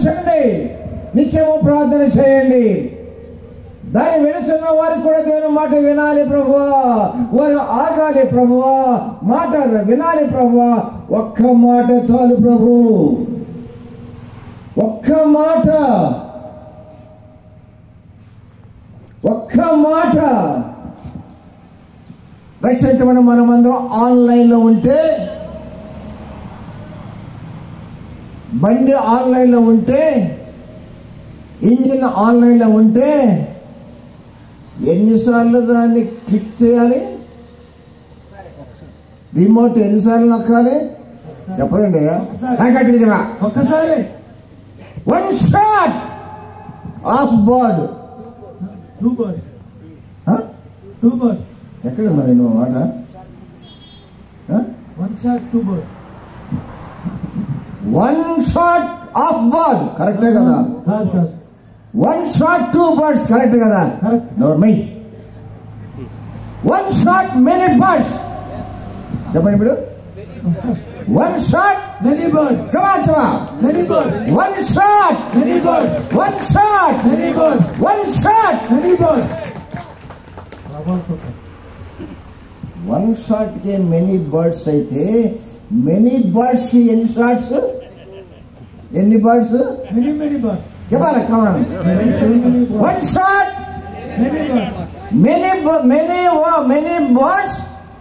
ఉంచండి నిత్యము ప్రార్థన చేయండి దాన్ని వినుచున్న వారు కూడా దేవుని మాట వినాలి ప్రభువా వారు ఆగాలి ప్రభువా మాట వినాలి ప్రభువా ఒక్క మాట చాలు ప్రభు ఒక్క మాట ఒక్క మాట రక్షించమని మనమందరం ఆన్లైన్లో ఉంటే బండి ఆన్లైన్లో ఉంటే ఇంజిన్ ఆన్లైన్లో ఉంటే ఎన్నిసార్లు దాన్ని క్లిక్ చేయాలి రిమోట్ ఎన్నిసార్లు నొక్కాలి చెప్పండి ఒకసారి. ఒక్కసారి one shot of bird two birds two birds ఎక్కడ మరి నువ్వు మాట one shot two birds one shot of bird కరెక్టే కదా కాదు కాదు one shot two birds correct కదా Correct. నోర్మై వన్ షాట్ మెనీ బర్డ్స్ చెప్పండి ఇప్పుడు వన్ షాట్ మెనీ బర్డ్స్ కమా కమా many birds one shot many birds one shot many birds one shot many birds one shot కి మెనీ బర్డ్స్ అయితే many birds కి ఎన్ని షాట్స్ ఎన్ని బర్డ్స్ మెనీ మెనీ బర్డ్స్ చెప్పాలి come on one shot many birds many many many birds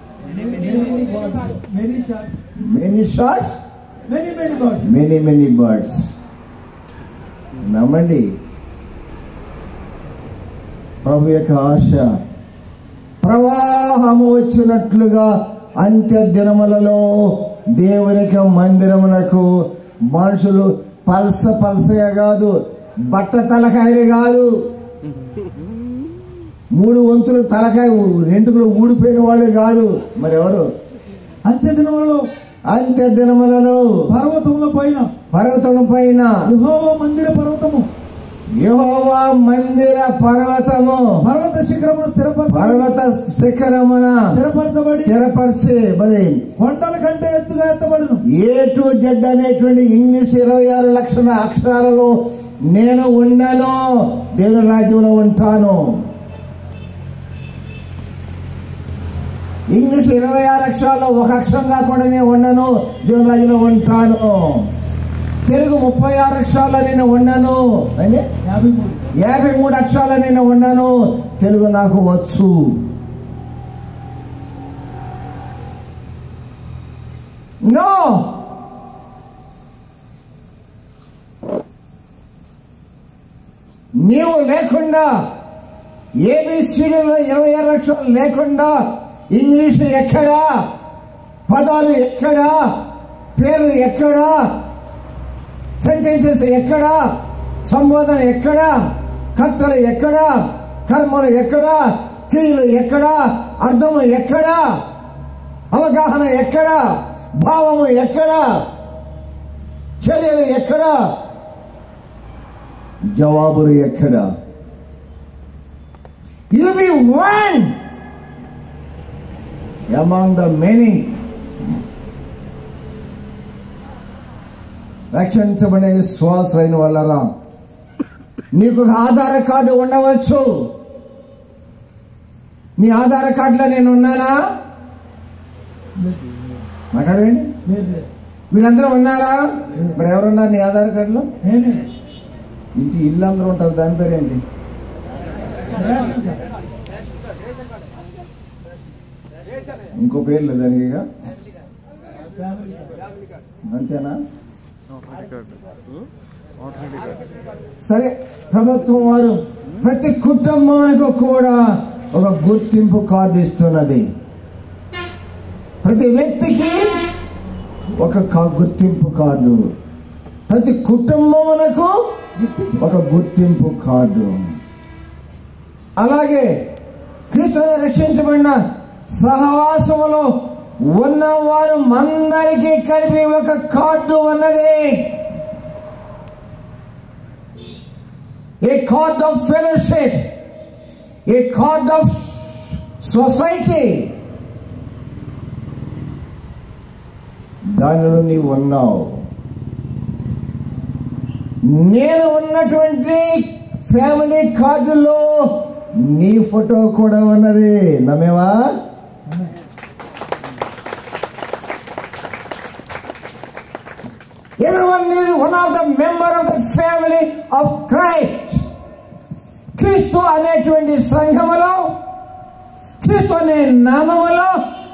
many shots many shots many many birds many many birds నమ్మండి ప్రభు యొక్క ఆశ ప్రవాహము వచ్చినట్లుగా అంత్య దినములలో దేవునికి మందిరమునకు మనుషులు పల్స పల్సగా కాదు బట్ట తలకాయలు కాదు మూడు వంతులు తలకాయ రెంటుకులు ఊడిపోయిన వాళ్ళు కాదు మరి ఎవరు అంత్య దినములలో అంత్య దినములలో పర్వతముల పైన పర్వతం పైన యెహోవా మందిర పర్వతము యెహోవా మందిర పర్వతము పర్వత శిఖరమును స్థిరపరచ పర్వత శిఖరమున స్థిరపరచబడి స్థిరపరచబడి కొండల కంటే ఎత్తుగా ఎత్తబడును ఏ టు జెడ్ అనేటువంటి ఇంగ్లీష్ ఇరవై ఆరు లక్షల అక్షరాలలో నేను ఉండను దేవుని రాజ్యంలో ఉంటాను ఇంగ్లీష్ ఇరవై ఆరు అక్షరాల్లో ఒక అక్షరం కాకుండా నేను ఉండను దేవుని రాజ్యంలో ఉంటాను తెలుగు ముప్పై ఆరు అక్షరాల్లో నేను ఉండను అంటే యాభై మూడు యాభై మూడు అక్షరాలు నేను ఉన్నాను తెలుగు నాకు వచ్చు నో నీవు లేకుండా ఏబిసిడీలో ఇరవై ఆరు అక్షరాలు లేకుండా ఇంగ్లీష్ ఎక్కడా పదాలు ఎక్కడా పేర్లు ఎక్కడా సెంటెన్సెస్ ఎక్కడా సంబోధన ఎక్కడా కర్తలు ఎక్కడా కర్మలు ఎక్కడా క్రియలు ఎక్కడా అర్థము ఎక్కడా అవగాహన ఎక్కడా భావము ఎక్కడా చర్యలు ఎక్కడా జవాబులు ఎక్కడా you be one among the many రక్షించబడే విశ్వాసులైన వాళ్ళరా నీకు ఒక ఆధార్ కార్డు ఉండవచ్చు నీ ఆధార్ కార్డులో నేను ఉన్నానా మాట్లాడండి లేదు లేదు వీళ్ళందరూ ఉన్నారా మరి ఎవరున్నారు నీ ఆధార్ కార్డులో నేనే ఇంటి ఇల్లు అందరూ ఉంటారు దాని పేరేంటి రేషన్ కార్డు. ఇంకో పేరు లేదు దానికి ఇక? Family card. అంతేనా సరే ప్రభుత్వం వారు ప్రతి కుటుంబానికి కూడా ఒక గుర్తింపు కార్డు ఇస్తున్నది ప్రతి వ్యక్తికి ఒక కా- గుర్తింపు కార్డు ప్రతి కుటుంబమునకు ఒక గుర్తింపు కార్డు అలాగే క్రీస్తులో రక్షించబడిన సహవాసములో ఉన్నవారు మందరికి కలిపి ఒక కార్డు ఉన్నది a card of fellowship a card of society దానిలో నీవు ఉన్నావు నేను ఉన్నటువంటి ఫ్యామిలీ కార్డులో నీ ఫోటో కూడా ఉన్నది నమ్మేవా Everyone is one of the member of the family of Christ. క్రీస్తు అనేటువంటి సంఘములో క్రీస్తు అనే నామములో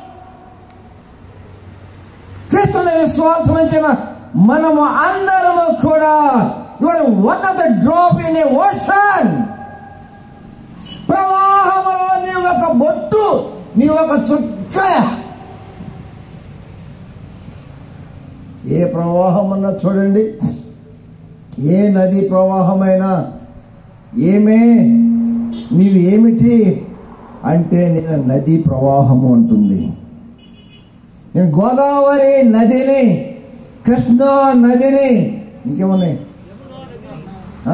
క్రీస్తు అనే విశ్వాసం ఉంచిన మనము అందరము కూడా your one of the drop in a ocean ప్రవాహములో నీ ఒక బొట్టు నీ ఒక చుక్క ఏ ప్రవాహం అన్నా చూడండి ఏ నది ప్రవాహమైనా ఏమే నీవు ఏమిటి అంటే నేను నది ప్రవాహము ఉంటుంది నేను గోదావరి నదిని కృష్ణా నదిని ఇంకేమున్నాయి ఆ?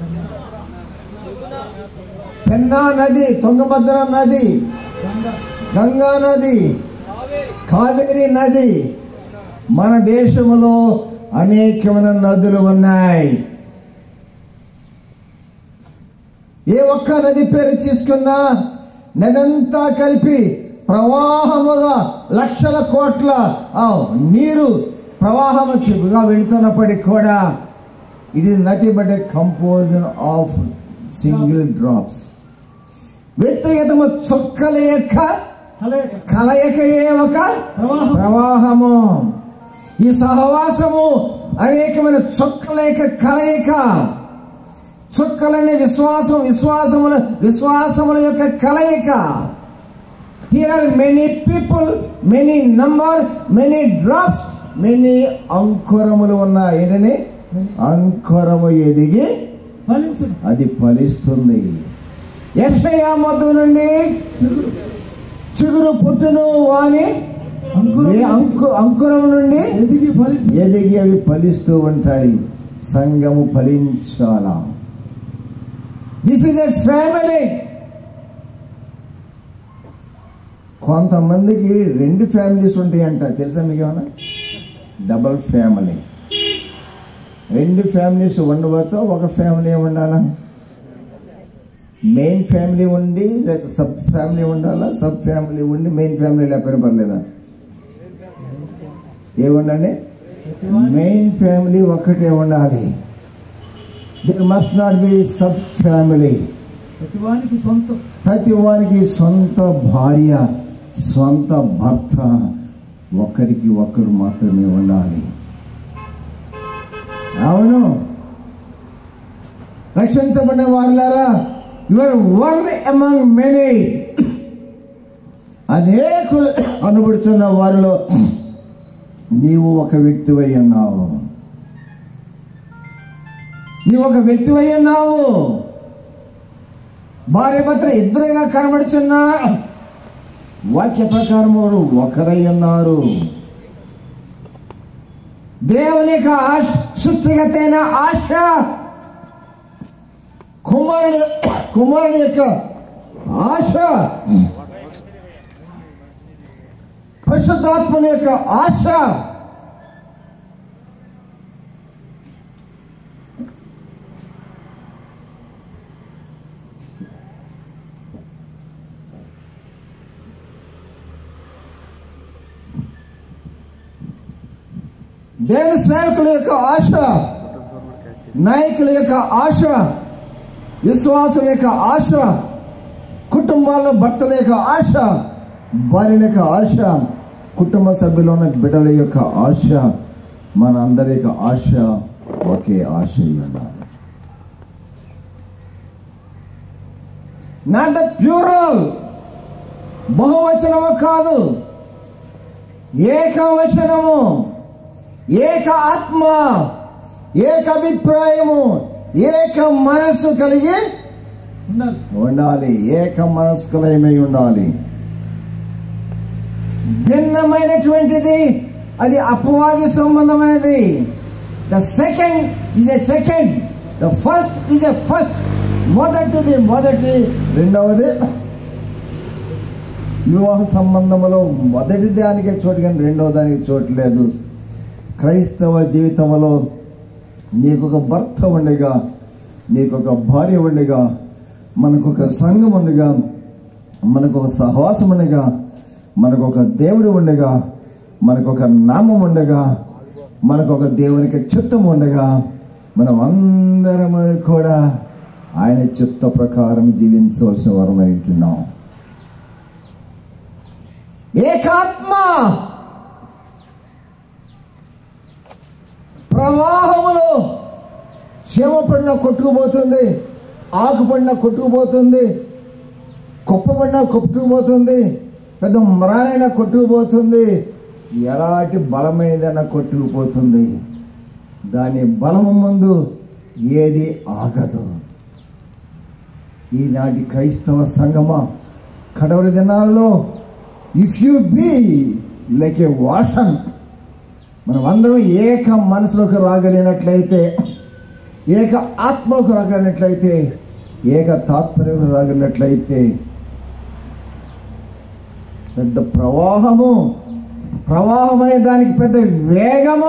పెన్నా నది తుంగభద్ర నది గంగా నది కావేరి నది మన దేశంలో అనేకమైన నదులు ఉన్నాయి ఏ ఒక్క నది పేరు తీసుకున్నా నదంతా కలిపి ప్రవాహముగా లక్షల కోట్ల ఆ నీరు ప్రవాహము చెప్పుగా వెళుతున్నప్పటికీ కూడా it is nothing but a composition of single drops వ్యక్తిగతము చొక్కల యొక్క కలయిక కలయికయే ఒక ప్రవాహం. ప్రవాహము ఈ సహవాసము అనేకమైన చుక్కల యొక్క కలయిక చుక్కలనే విశ్వాసం విశ్వాసముల విశ్వాసముల యొక్క కలయిక here are many people many number many drops many అంకురములు ఉన్నాయి ఏంటని అంకురము ఎదిగి ఫలించును అది ఫలిస్తుంది యక్షయ మొద్దు నుండి చిగురు చిగురు పుట్టును వాని అంకురం ఏ అంకు అంకురం నుండి ఎదిగి ఫలించు ఎదిగి అవి ఫలిస్తూ ఉంటాయి సంఘము ఫలించాలా దిస్ ఇస్ ఎ ఫ్యామిలీ కొంతమందికి రెండు ఫ్యామిలీస్ ఉంటాయంట తెలుసా మీకు ఏమన్నా డబల్ ఫ్యామిలీ రెండు ఫ్యామిలీస్ ఉండవచ్చా ఒక ఫ్యామిలీ ఉండాలా మెయిన్ ఫ్యామిలీ ఉండి లేదా సబ్ ఫ్యామిలీ ఉండాలా సబ్ ఫ్యామిలీ ఉండి మెయిన్ ఫ్యామిలీ లేకపోయినా పర్లేదా ఏ ఉండండి మెయిన్ ఫ్యామిలీ ఒక్కటే ఉండాలి there must not be sub family ప్రతివానికి సొంతం ప్రతి వారికి సొంత భార్య సొంత భర్త ఒకరికి ఒకరు మాత్రమే ఉండాలి అవును రక్షించబడిన వారులారా యువర్ వన్ అమంగ్ మెనీ అనేకులు అనబడుతున్న వారిలో నీవు ఒక వ్యక్తివై ఉన్నావు నీవు ఒక వ్యక్తివై ఉన్నావు భార్య భర్త ఇద్దరుగా కనబడుచున్న వాక్య ప్రకారం వారు ఒకరై ఉన్నారు దేవుని యొక్క ఆశ సృష్టిగతైన ఆశ కుమారుడు కుమారుని యొక్క ఆశ పరిశుద్ధాత్మని యొక్క ఆశ దేవుని సేవకుల యొక్క ఆశ నాయకుల యొక్క ఆశ విశ్వాసుల యొక్క ఆశ కుటుంబాల్లో భర్తల యొక్క ఆశ భార్యల యొక్క ఆశ కుటుంబ సభ్యులు ఉన్న బిడ్డల యొక్క ఆశ మన అందరి యొక్క ఆశ ఒకే ఆశ అయి ఉండాలి నాట్ ద ప్యూరల్ బహువచనము కాదు ఏకవచనము ఏక ఆత్మ ఏక అభిప్రాయము ఏక మనస్సు కలిగి ఉండాలి ఉండాలి ఏక మనస్కులమై ఉండాలి భిన్నమైనటువంటిది అది అపవాది సంబంధమైనది the second is a second the first is a first మొదటిది మొదటి రెండవది వివాహ సంబంధంలో మొదటి దానికే చోటు కానీ రెండవ దానికి చోటు లేదు క్రైస్తవ జీవితంలో నీకొక భర్త ఉండగా నీకొక భార్య ఉండగా మనకొక సంఘం ఉండగా మనకు ఒక సహవాసం ఉండగా మనకు ఒక దేవుడు ఉండగా మనకు ఒక నామం ఉండగా మనకు ఒక దేవునికి చిత్తం ఉండగా మనం అందరము కూడా ఆయన చిత్త ప్రకారం జీవించవలసిన వరమై ఉంటున్నాం ఏకాత్మ ప్రవాహములో చీమ పడినా కొట్టుకుపోతుంది ఆకు పడినా కొట్టుకుపోతుంది కుప్ప పడినా కొట్టుకుపోతుంది పెద్ద మరానైనా కొట్టుకుపోతుంది ఎలాంటి బలమైనదైనా కొట్టుకుపోతుంది దాని బలము ముందు ఏది ఆగదు ఈనాటి క్రైస్తవ సంగమా కడవరి దినాల్లో if you be like a వాషన్ మనం అందరం ఏక మనసులోకి రాగలిగినట్లయితే ఏక ఆత్మలోకి రాగలిగినట్లయితే ఏక తాత్పర్యం రాగలిగినట్లయితే పెద్ద ప్రవాహము ప్రవాహం అనే దానికి పెద్ద వేగము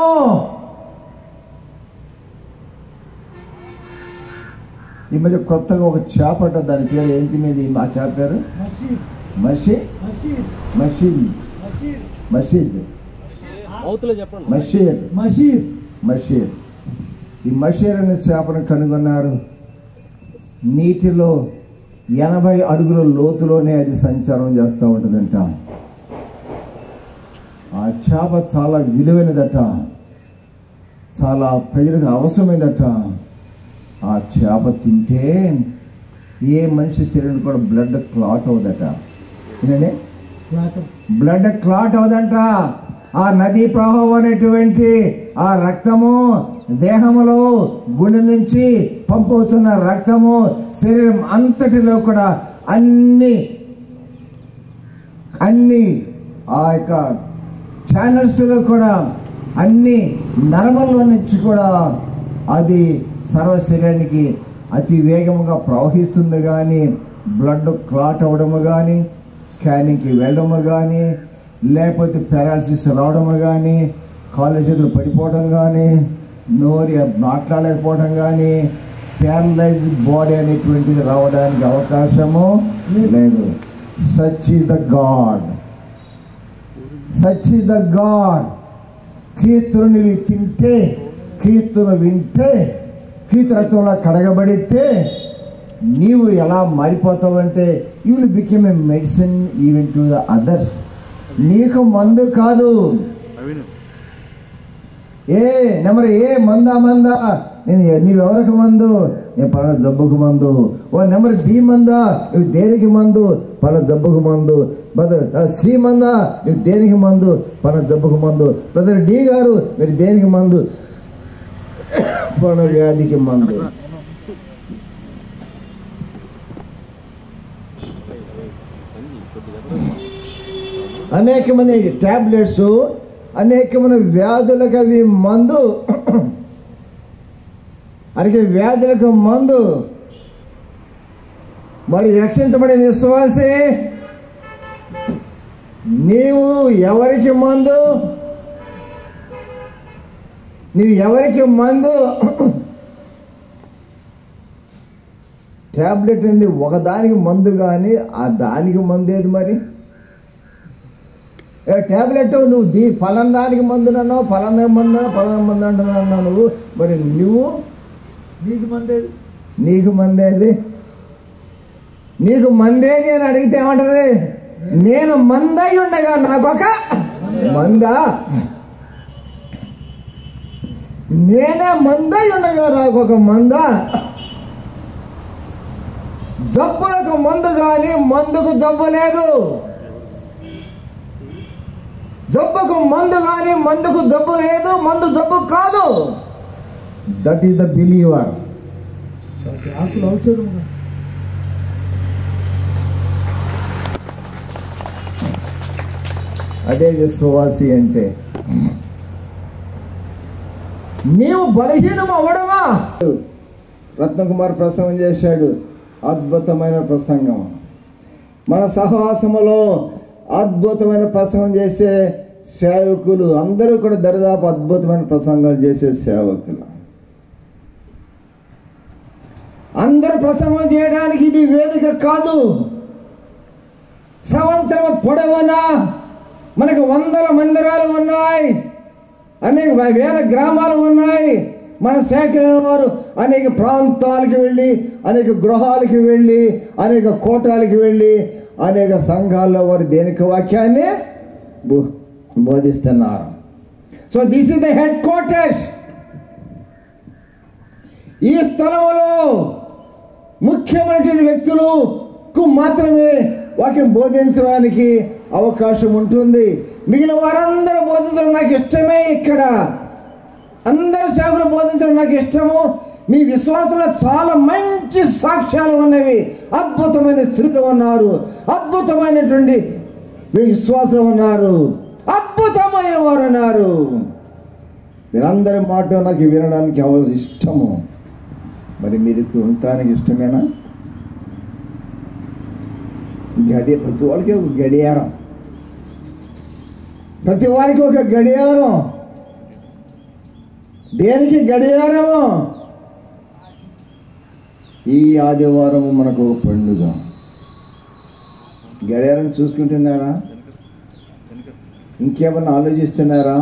ఈ మధ్య కొత్తగా ఒక చేపట దాని పేరు ఏంటి మీద ఈ మా చేప పేరు మసీద్ మషి మసీద్ మషీద్ మసీద్ మషీద్ అవతల చెప్పండి మషీర్ మసీద్ మషీర్ ఈ మషీర్ అనే చేపను కనుగొన్నారు నీటిలో ఎనభై అడుగుల లోతులోనే అది సంచారం చేస్తూ ఉంటుందంట ఆ చేప చాలా విలువైనదట చాలా ప్రజలకు అవసరమైనదట ఆ చేప తింటే ఏ మనిషి శరీరం కూడా బ్లడ్ క్లాట్ అవుదట వినండి క్లాటం బ్లడ్ క్లాట్ అవదంట ఆ నదీ ప్రవాహం అనేటువంటి ఆ రక్తము దేహములో గుండె నుంచి పంపుతున్న రక్తము శరీరం అంతటిలో కూడా అన్ని అన్ని ఆ యొక్క ఛానల్స్లో కూడా అన్ని నరముల నుంచి కూడా అది సర్వ శరీరానికి అతి వేగముగా ప్రవహిస్తుంది కానీ బ్లడ్ క్లాట్ అవ్వడము కానీ స్కానింగ్కి వెళ్ళడము కానీ లేకపోతే పారాలసిస్ రావడము కానీ కాళ్ళు చేతులు పడిపోవడం కానీ నోరి మాట్లాడలేకపోవడం కానీ ప్యారలైజ్ బాడీ అనేటువంటిది రావడానికి అవకాశము లేదు such is the God such is the God కీర్తులు నీవు తింటే కీర్తులు వింటే కీర్తు రక్తంలో కడగబడితే నీవు ఎలా మారిపోతావంటే you will become a medicine even to the others నీకు మందు కాదు ఏ నెంబర్ ఏ మందా మందా నేను ఎ- నీవెవరికి మందు నేను పలానా జబ్బుకు మందు ఓ నెంబర్ బి మందా నువ్వు దేనికి మందు పలానా జబ్బుకు మందు బ్రదర్ సి మందా నువ్వు దేనికి మందు పలానా జబ్బుకు మందు బ్రదర్ డి గారు మీరు దేనికి మందు పలానా వ్యాధికి మందు అనేకమైన టాబ్లెట్స్ అనేకమైన వ్యాధులకు అవి మందు అలాగే వ్యాధులకు మందు మరి రక్షించబడిన విశ్వాసే నీవు ఎవరికి మందు నీవు ఎవరికి మందు టాబ్లెట్ అనేది ఒకదానికి మందు కానీ ఆ దానికి మందు ఏది మరి ఏ టాబ్లెట్ నువ్వు దీ ఫలం దానికి మందు అన్నావు ఫలం మందు ఫలం మందు అంటున్నావు అన్నావు నువ్వు మరి నువ్వు నీకు మందేది నీకు మందేది నీకు మందేది అని అడిగితే ఏమంటది నేను మందై ఉండగా నాకొక మందా నేనే మందై ఉండగా నాకు ఒక మందా జబ్బులకు మందు కానీ మందుకు జబ్బు లేదు జబ్బుకు మందు కానీ మందుకు జబ్బు లేదు మందు జబ్బు కాదు దట్ ఈస్ ద బిలీవర్ ఆకులు ఔషధముగా అదే విశ్వాసి అంటే నీవు బలహీనం అవ్వడమా రత్నకుమార్ ప్రసంగం చేశాడు అద్భుతమైన ప్రసంగం మన సహవాసములో అద్భుతమైన ప్రసంగం చేసే సేవకులు అందరూ కూడా దరిదాపు అద్భుతమైన ప్రసంగాలు చేసే సేవకులు అందరూ ప్రసంగం చేయడానికి ఇది వేదిక కాదు సంవత్సరం పొడవున మనకు వందల మందిరాలు ఉన్నాయి అనేక వేల గ్రామాలు ఉన్నాయి మన సేకరణ వారు అనేక ప్రాంతాలకు వెళ్ళి అనేక గృహాలకు వెళ్ళి అనేక కోటాలకు వెళ్ళి అనేక సంఘాల్లో వారు దేనికి వాక్యాన్ని బో- బోధిస్తున్నారు so this is the headquarters ఈ స్థలంలో ముఖ్యమైనటువంటి వ్యక్తులకు మాత్రమే వాక్యం బోధించడానికి అవకాశం ఉంటుంది మిగిలిన వారందరూ బోధించడం నాకు ఇష్టమే ఇక్కడ అందరు సేవకులు బోధించడం నాకు ఇష్టము మీ విశ్వాసంలో చాలా మంచి సాక్ష్యాలు ఉన్నవి అద్భుతమైన స్త్రీలు ఉన్నారు అద్భుతమైనటువంటి మీ విశ్వాసులు ఉన్నారు అద్భుతమైన వారు ఉన్నారు మీరందరి మాట నాకు వినడానికి అవ- ఇష్టము మరి మీరు ఇక్కడ ఉండటానికి ఇష్టమేనా గడి ప్రతి వాడికి ఒక గడియారం ప్రతి వారికి ఒక గడియారం దేనికి గడియారము ఈ ఆదివారం మనకు ఒక పండుగ గడియారం చూసుకుంటున్నారా ఇంకేమన్నా ఆలోచిస్తున్నారా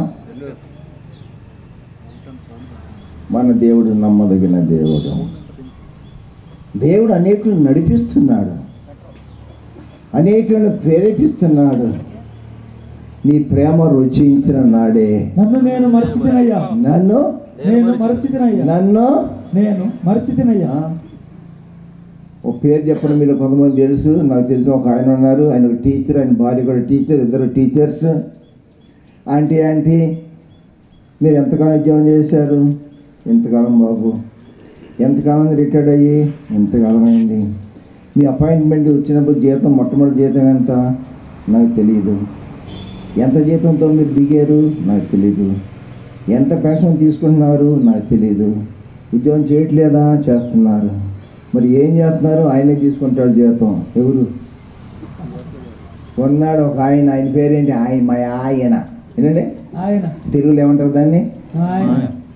మన దేవుడు నమ్మదగిన దేవుడు దేవుడు అనేకులను నడిపిస్తున్నాడు అనేకులను ప్రేరేపిస్తున్నాడు నీ ప్రేమ రుచించిన నాడే నన్ను నేను మరచితినయ్యా నన్ను నేను మరచితినయ్యా నన్ను నేను మరచితినయ్యా ఆ, ఓ పేరు చెప్పడం మీరు కొంతమంది తెలుసు నాకు తెలిసిన ఒక ఆయన ఉన్నారు ఆయన ఒక టీచర్ ఆయన భార్య కూడా టీచర్ ఇద్దరు టీచర్స్ ఆంటీ ఆంటీ మీరు ఎంతకాలం ఉద్యోగం చేశారు ఎంతకాలం బాబు ఎంతకాలం రిటైర్డ్ అయ్యి ఎంతకాలం అయింది మీ అపాయింట్మెంట్ వచ్చినప్పుడు జీతం మొట్టమొదటి జీతం ఎంత నాకు తెలియదు ఎంత జీతంతో మీరు దిగారు నాకు తెలియదు ఎంత పెన్షన్ తీసుకుంటున్నారు నాకు తెలియదు ఉద్యోగం చేయట్లేదా చేస్తున్నారు మరి ఏం చేస్తున్నారు ఆయనే తీసుకుంటాడు జీతం ఎవరు కొన్నాడు ఒక ఆయన ఆయన పేరేంటి ఆయన మా ఆయన ఏంటండి ఆయన తెలుగులో ఏమంటారు దాన్ని ఆయన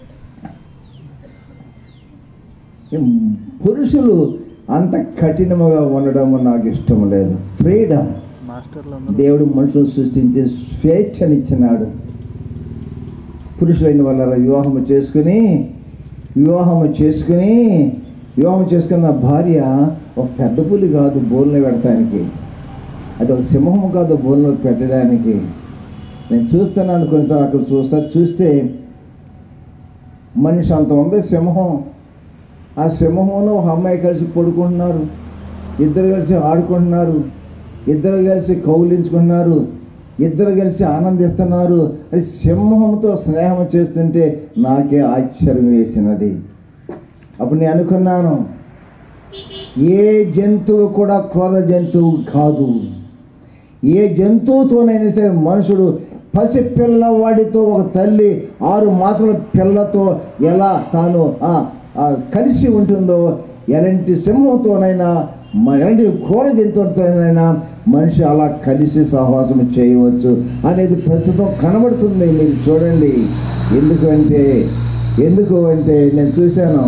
ఏం పురుషులు అంత కఠినముగా ఉండడం నాకు ఇష్టం లేదు ఫ్రీడమ్ మాస్టర్లు దేవుడు మనుషులు సృష్టించి స్వేచ్ఛనిచ్చినాడు పురుషులైన వాళ్ళ వివాహము చేసుకుని వివాహము చేసుకుని వివాహం చేసుకున్న భార్య ఒక పెద్ద పులి కాదు బోల్లో పెడటానికి అది ఒక సింహము కాదు బోల్లో పెట్టడానికి నేను చూస్తున్నాను కొన్నిసార్లు అక్కడ చూస్తా చూస్తే మనిషి అంత ఉంది సింహం ఆ సింహంలో ఒక అమ్మాయి కలిసి పడుకుంటున్నారు ఇద్దరు కలిసి ఆడుకుంటున్నారు ఇద్దరు కలిసి కౌలించుకున్నారు ఇద్దరు కలిసి ఆనందిస్తున్నారు అది సింహంతో స్నేహం చేస్తుంటే నాకే ఆశ్చర్యం వేసినది అప్పుడు నేను అనుకున్నాను ఏ జంతువు కూడా క్రూర జంతువు కాదు ఏ జంతువుతోనైనా సరే మనుషుడు పసి పిల్లవాడితో ఒక తల్లి ఆరు మాసాల పిల్లతో ఎలా తాను ఆ, ఆ, కలిసి ఉంటుందో ఎలాంటి సింహంతోనైనా మ- ఎలాంటి క్రూర జంతువులతోనైనా మనిషి అలా కలిసి సహవాసం చేయవచ్చు అనేది ప్రస్తుతం కనబడుతుంది మీరు చూడండి ఎందుకంటే ఎందుకు అంటే నేను చూశాను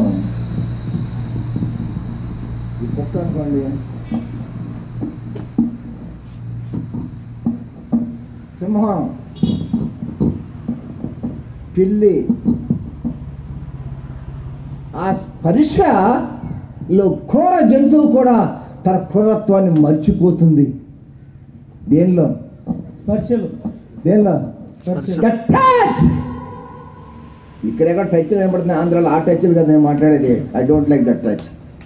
ఈ కుక్క అనుకోండి సింహం పిల్లి ఆ స్పర్శలో క్రూర జంతువు కూడా తన క్రూరత్వాన్ని మర్చిపోతుంది దేనిలో స్పర్శలు దేనిలో స్పర్శలు ద టచ్ ఇక్కడెక్కడ టచ్ కనబడుతుంది ఆంధ్రాలో ఆ టచ్లు కదా నేను మాట్లాడేది I don't like that touch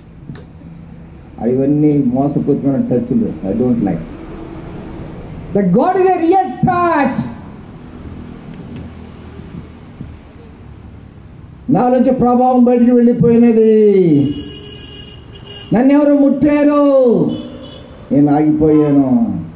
అవన్నీ మోసపోతున్న టచ్లు I don't like the God is a real touch నాలోంచి ప్రభావం బయటికి వెళ్ళిపోయినది నన్ను ఎవరు ముట్టారు నేను ఆగిపోయాను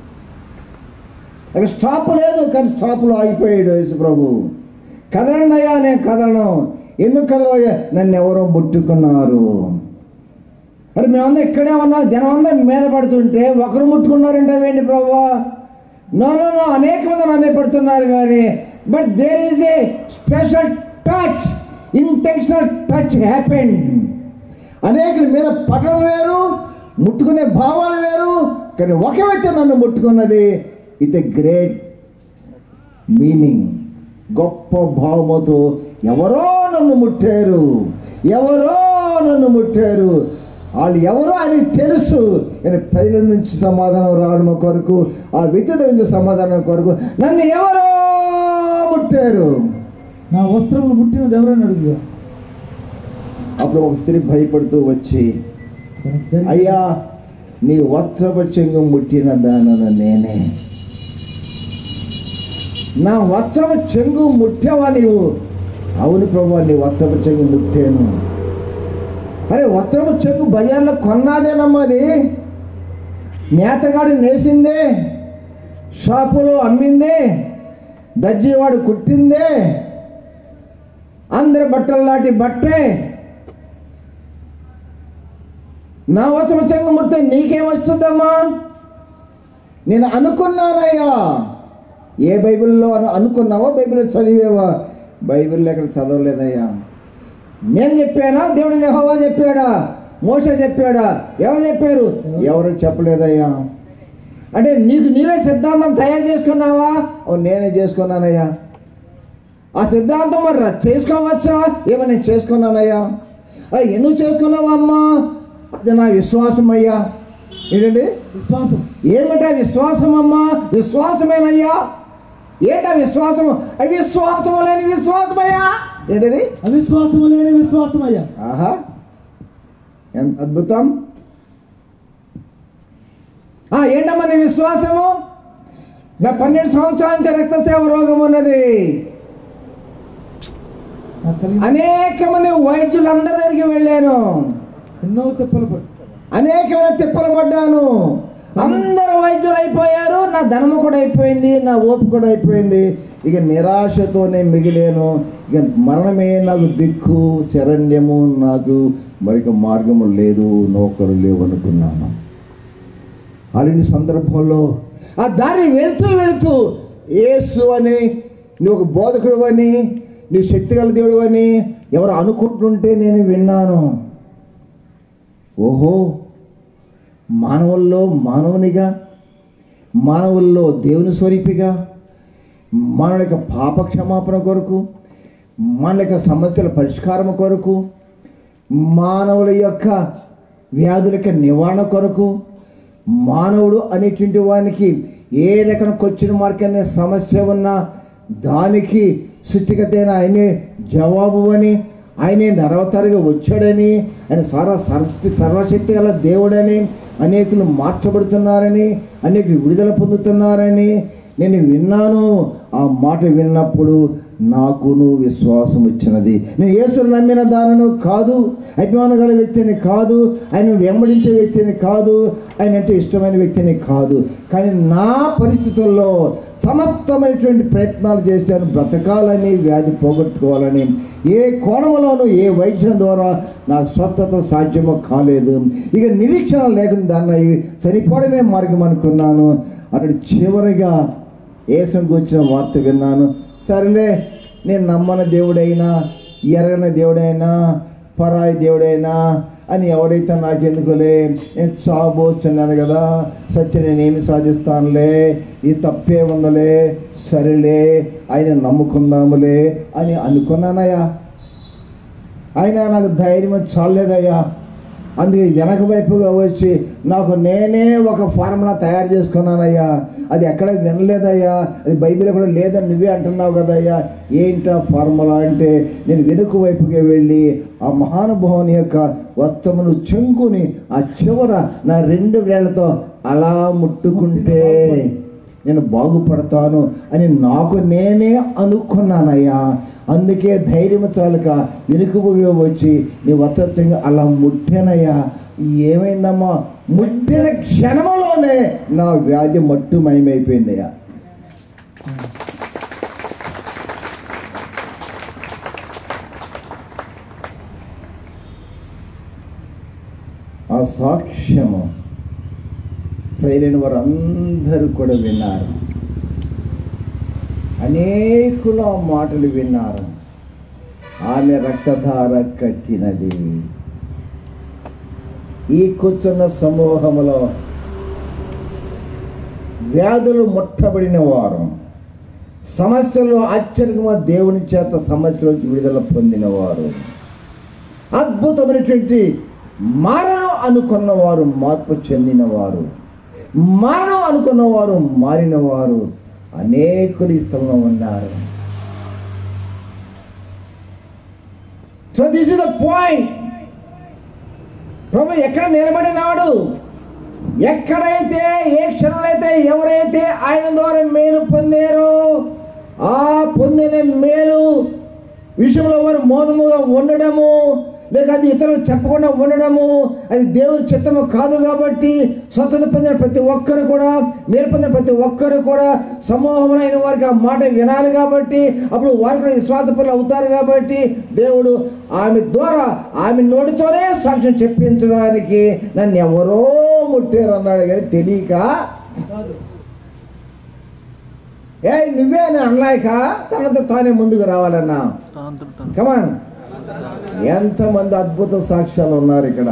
అక్కడ స్టాప్ లేదు కానీ స్టాప్లో ఆగిపోయాడు యేసు ప్రభు కదలండి అయ్యా నేను కదలను ఎందుకు కదలయ్యా నన్ను ఎవరో ముట్టుకున్నారు మరి మేమందరం ఇక్కడే ఉన్నాం జనం అందరం మీద పడుతుంటే ఒకరు ముట్టుకున్నారంటే ఏంటి ప్రభు నో నో నో అనేక మంది నా మీద పడుతున్నారు కానీ but there is a special touch intentional touch happened అనేకుల మీద పడడం వేరు ముట్టుకునే భావాలు వేరు కానీ ఒక వ్యక్తి నన్ను ముట్టుకున్నది ఇట్ ఎ గ్రేట్ మీనింగ్ గొప్ప భావముతో ఎవరో నన్ను ముట్టారు ఎవరో నన్ను ముట్టారు వాళ్ళు ఎవరో అని తెలుసు కానీ ప్రజల నుంచి సమాధానం రావడం కొరకు ఆ వ్యక్తి దగ్గర నుంచి సమాధానం కొరకు నన్ను ఎవరో ముట్టారు నా వస్త్రములు ముట్టినది ఎవరని అడుగుగా అప్పుడు ఒక స్త్రీ భయపడుతూ వచ్చి తనకు జరిగిన- అయ్యా నీ వస్త్రపు చెంగు ముట్టిన దానను నేనే నా వస్త్రపు చెంగు ముట్టావా నీవు అవును ప్రభు నీ వస్త్రపు చెంగు ముట్టాను అరే వస్త్రపు చెంగు బజార్లో కొన్నాదేనమ్మది మేతగాడు నేసిందే షాపులో అమ్మిందే దర్జీవాడు కుట్టిందే అందరి బట్టలు లాంటి బట్టే నా వచన చెంగు ముడితే నీకేం వస్తుందమ్మా నేను అనుకున్నానయ్యా ఏ బైబిల్లో అను అనుకున్నావా బైబిల్ చదివేవా బైబిల్లో ఎక్కడ చదవలేదయ్యా నేను చెప్పానా దేవుడు యెహోవా చెప్పాడా మోసే చెప్పాడా ఎవరు చెప్పారు ఎవరు చెప్పలేదయ్యా అంటే నీకు నీవే సిద్ధాంతం తయారు చేసుకున్నావా ఓ నేనే చేసుకున్నానయ్యా ఆ సిద్ధాంతం మరి రా- చేసుకోవచ్చా ఏమో నేను చేసుకున్నానయ్యా అయ్య, ఎందుకు చేసుకున్నావా అమ్మా అది నా విశ్వాసం అయ్యా ఏంటండి విశ్వాసం ఏమిటా విశ్వాసం అమ్మా విశ్వాసమేనయ్యా ఏంటా విశ్వాసము అది విశ్వాసము లేని విశ్వాసమయ్యా ఏంటిది అవిశ్వాసము లేని విశ్వాసం అయ్యా ఆహా ఎంత అద్భుతం ఆ, ఏంటమ్మా నీ విశ్వాసము నా పన్నెండు సంవత్సరాల నుంచి రక్తసేవ రోగం ఉన్నది నాకు కలిగిన అనేక మంది వైద్యులందరి దగ్గరికి వెళ్ళాను ఎన్నో తిప్పలు పట్టు అనేకమైన తిప్పలు పడ్డాను అందరు వైద్యులు అయిపోయారు నా ధనము కూడా అయిపోయింది నా ఓపిక కూడా అయిపోయింది ఇక నిరాశతోనే మిగిలేను ఇక మరణమే నాకు దిక్కు శరణ్యము నాకు మరొక మార్గము లేదు నౌకరు లేవు అనుకున్నాను అలాంటి సందర్భంలో ఆ దారి వెళ్తూ వెళుతూ యేసు అని నువ్వు ఒక బోధకుడు అని నువ్వు శక్తిగల దేవుడు అని ఎవరు అనుకుంటుంటే నేను విన్నాను ఓహో మానవుల్లో మానవునిగా మానవుల్లో దేవుని స్వరూపిగా మానవుల యొక్క పాప క్షమాపణ కొరకు మానవుల యొక్క సమస్యల పరిష్కారం కొరకు మానవుల యొక్క వ్యాధుల యొక్క నివారణ కొరకు మానవుడు అనేటువంటి వానికి ఏ రకం క్వశ్చన్ మార్క్ అనే సమస్య ఉన్నా దానికి సృష్టికతైన ఆయనే జవాబు అని ఆయనే నరవతారిగా వచ్చాడని ఆయన సర్వ సర్వ సర్వశక్తి గల దేవుడని అనేకులు మార్చబడుతున్నారని అనేకులు విడుదల పొందుతున్నారని నేను విన్నాను ఆ మాట విన్నప్పుడు నాకును విశ్వాసం వచ్చినది నేను యేసును నమ్మిన దానను కాదు అభిమానం గల వ్యక్తిని కాదు ఆయన వెంబడించే వ్యక్తిని కాదు ఆయన అంటే ఇష్టమైన వ్యక్తిని కాదు కానీ నా పరిస్థితుల్లో సమస్తమైనటువంటి ప్రయత్నాలు చేశాను బ్రతకాలని వ్యాధి పోగొట్టుకోవాలని ఏ కోణంలోనూ ఏ వైద్యం ద్వారా నాకు స్వస్థత సాధ్యమో కాలేదు ఇక నిరీక్షణ లేకుండా దాన్ని చనిపోవడమే మార్గం అనుకున్నాను అక్కడ చివరిగా ఏసంకి వచ్చిన వార్త విన్నాను సరేలే నేను నమ్మని దేవుడైనా ఎరగని దేవుడైనా పరాయి దేవుడైనా అని ఎవరైతే నాకెందుకులే నేను చాబోచున్నాను కదా సత్య నేనేమి సాధిస్తానులే ఈ తప్పే ఉందలే సరేలే ఆయన నమ్ముకుందాములే అని అనుకున్నానయ్యా అయినా నాకు ధైర్యం చాలేదయ్యా అందుకే వెనక వైపుగా వచ్చి నాకు నేనే ఒక ఫార్ములా తయారు చేసుకున్నానయ్యా అది ఎక్కడ వినలేదయ్యా అది బైబిల్ కూడా లేదని నువ్వే అంటున్నావు కదయ్యా ఏంటా ఫార్ములా అంటే నేను వెనుక వైపుకి వెళ్ళి ఆ మహానుభావుని యొక్క వస్త్రమును చెంకుని ఆ చివర నా రెండు వేళ్లతో అలా ముట్టుకుంటే నేను బాగుపడతాను అని నాకు నేనే అనుకున్నానయ్యా అందుకే ధైర్యం చాలక వెనుకబోయి వచ్చి నీ వస్త్రంగా అలా ముట్టానయ్యా ఏమైందమ్మా ముట్టిన క్షణంలోనే నా వ్యాధి మట్టుమయమైపోయిందయ్యా ఆ సాక్ష్యము ప్రజలైన వారందరూ కూడా విన్నారు అనేకులు ఆ మాటలు విన్నారు ఆమె రక్తధార కట్టినది ఈ కూర్చున్న సమూహములో వ్యాధులు ముట్టబడిన వారు సమస్యలు ఆశ్చర్యంగా దేవుని చేత సమస్యల నుంచి విడుదల పొందినవారు అద్భుతమైనటువంటి మరణం అనుకున్న వారు మార్పు చెందినవారు మరణం అనుకున్న వారు మారిన వారు అనేకులు ఈ స్థలంలో ఉన్నారు so this is the point ప్రభు ఎక్కడ నిలబడినాడు ఎక్కడైతే ఏ క్షణంలో ఎవరైతే ఆయన ద్వారా మేలు పొందారో ఆ పొందిన మేలు విషయంలో వారు మౌనముగా ఉండడము లేక అది ఇతరులకు చెప్పకుండా ఉండడము అది దేవుని చిత్తము కాదు కాబట్టి స్వతంత్ర పొందిన ప్రతి ఒక్కరు కూడా మేలు పొందిన ప్రతి ఒక్కరు కూడా సమూహమైన వారికి ఆ మాట వినాలి కాబట్టి అప్పుడు వారు కూడా విశ్వాసపరులు అవుతారు కాబట్టి దేవుడు ఆమె ద్వారా ఆమె నోటితోనే సాక్ష్యం చెప్పించడానికి నన్ను ఎవరో ముట్టారు అన్నాడు కానీ తెలియక ఏ నువ్వే అని అనలేక తనతో తానే ముందుకు రావాలన్నా కమాన్ ఎంతమంది అద్భుత సాక్ష్యాలు ఉన్నారు ఇక్కడ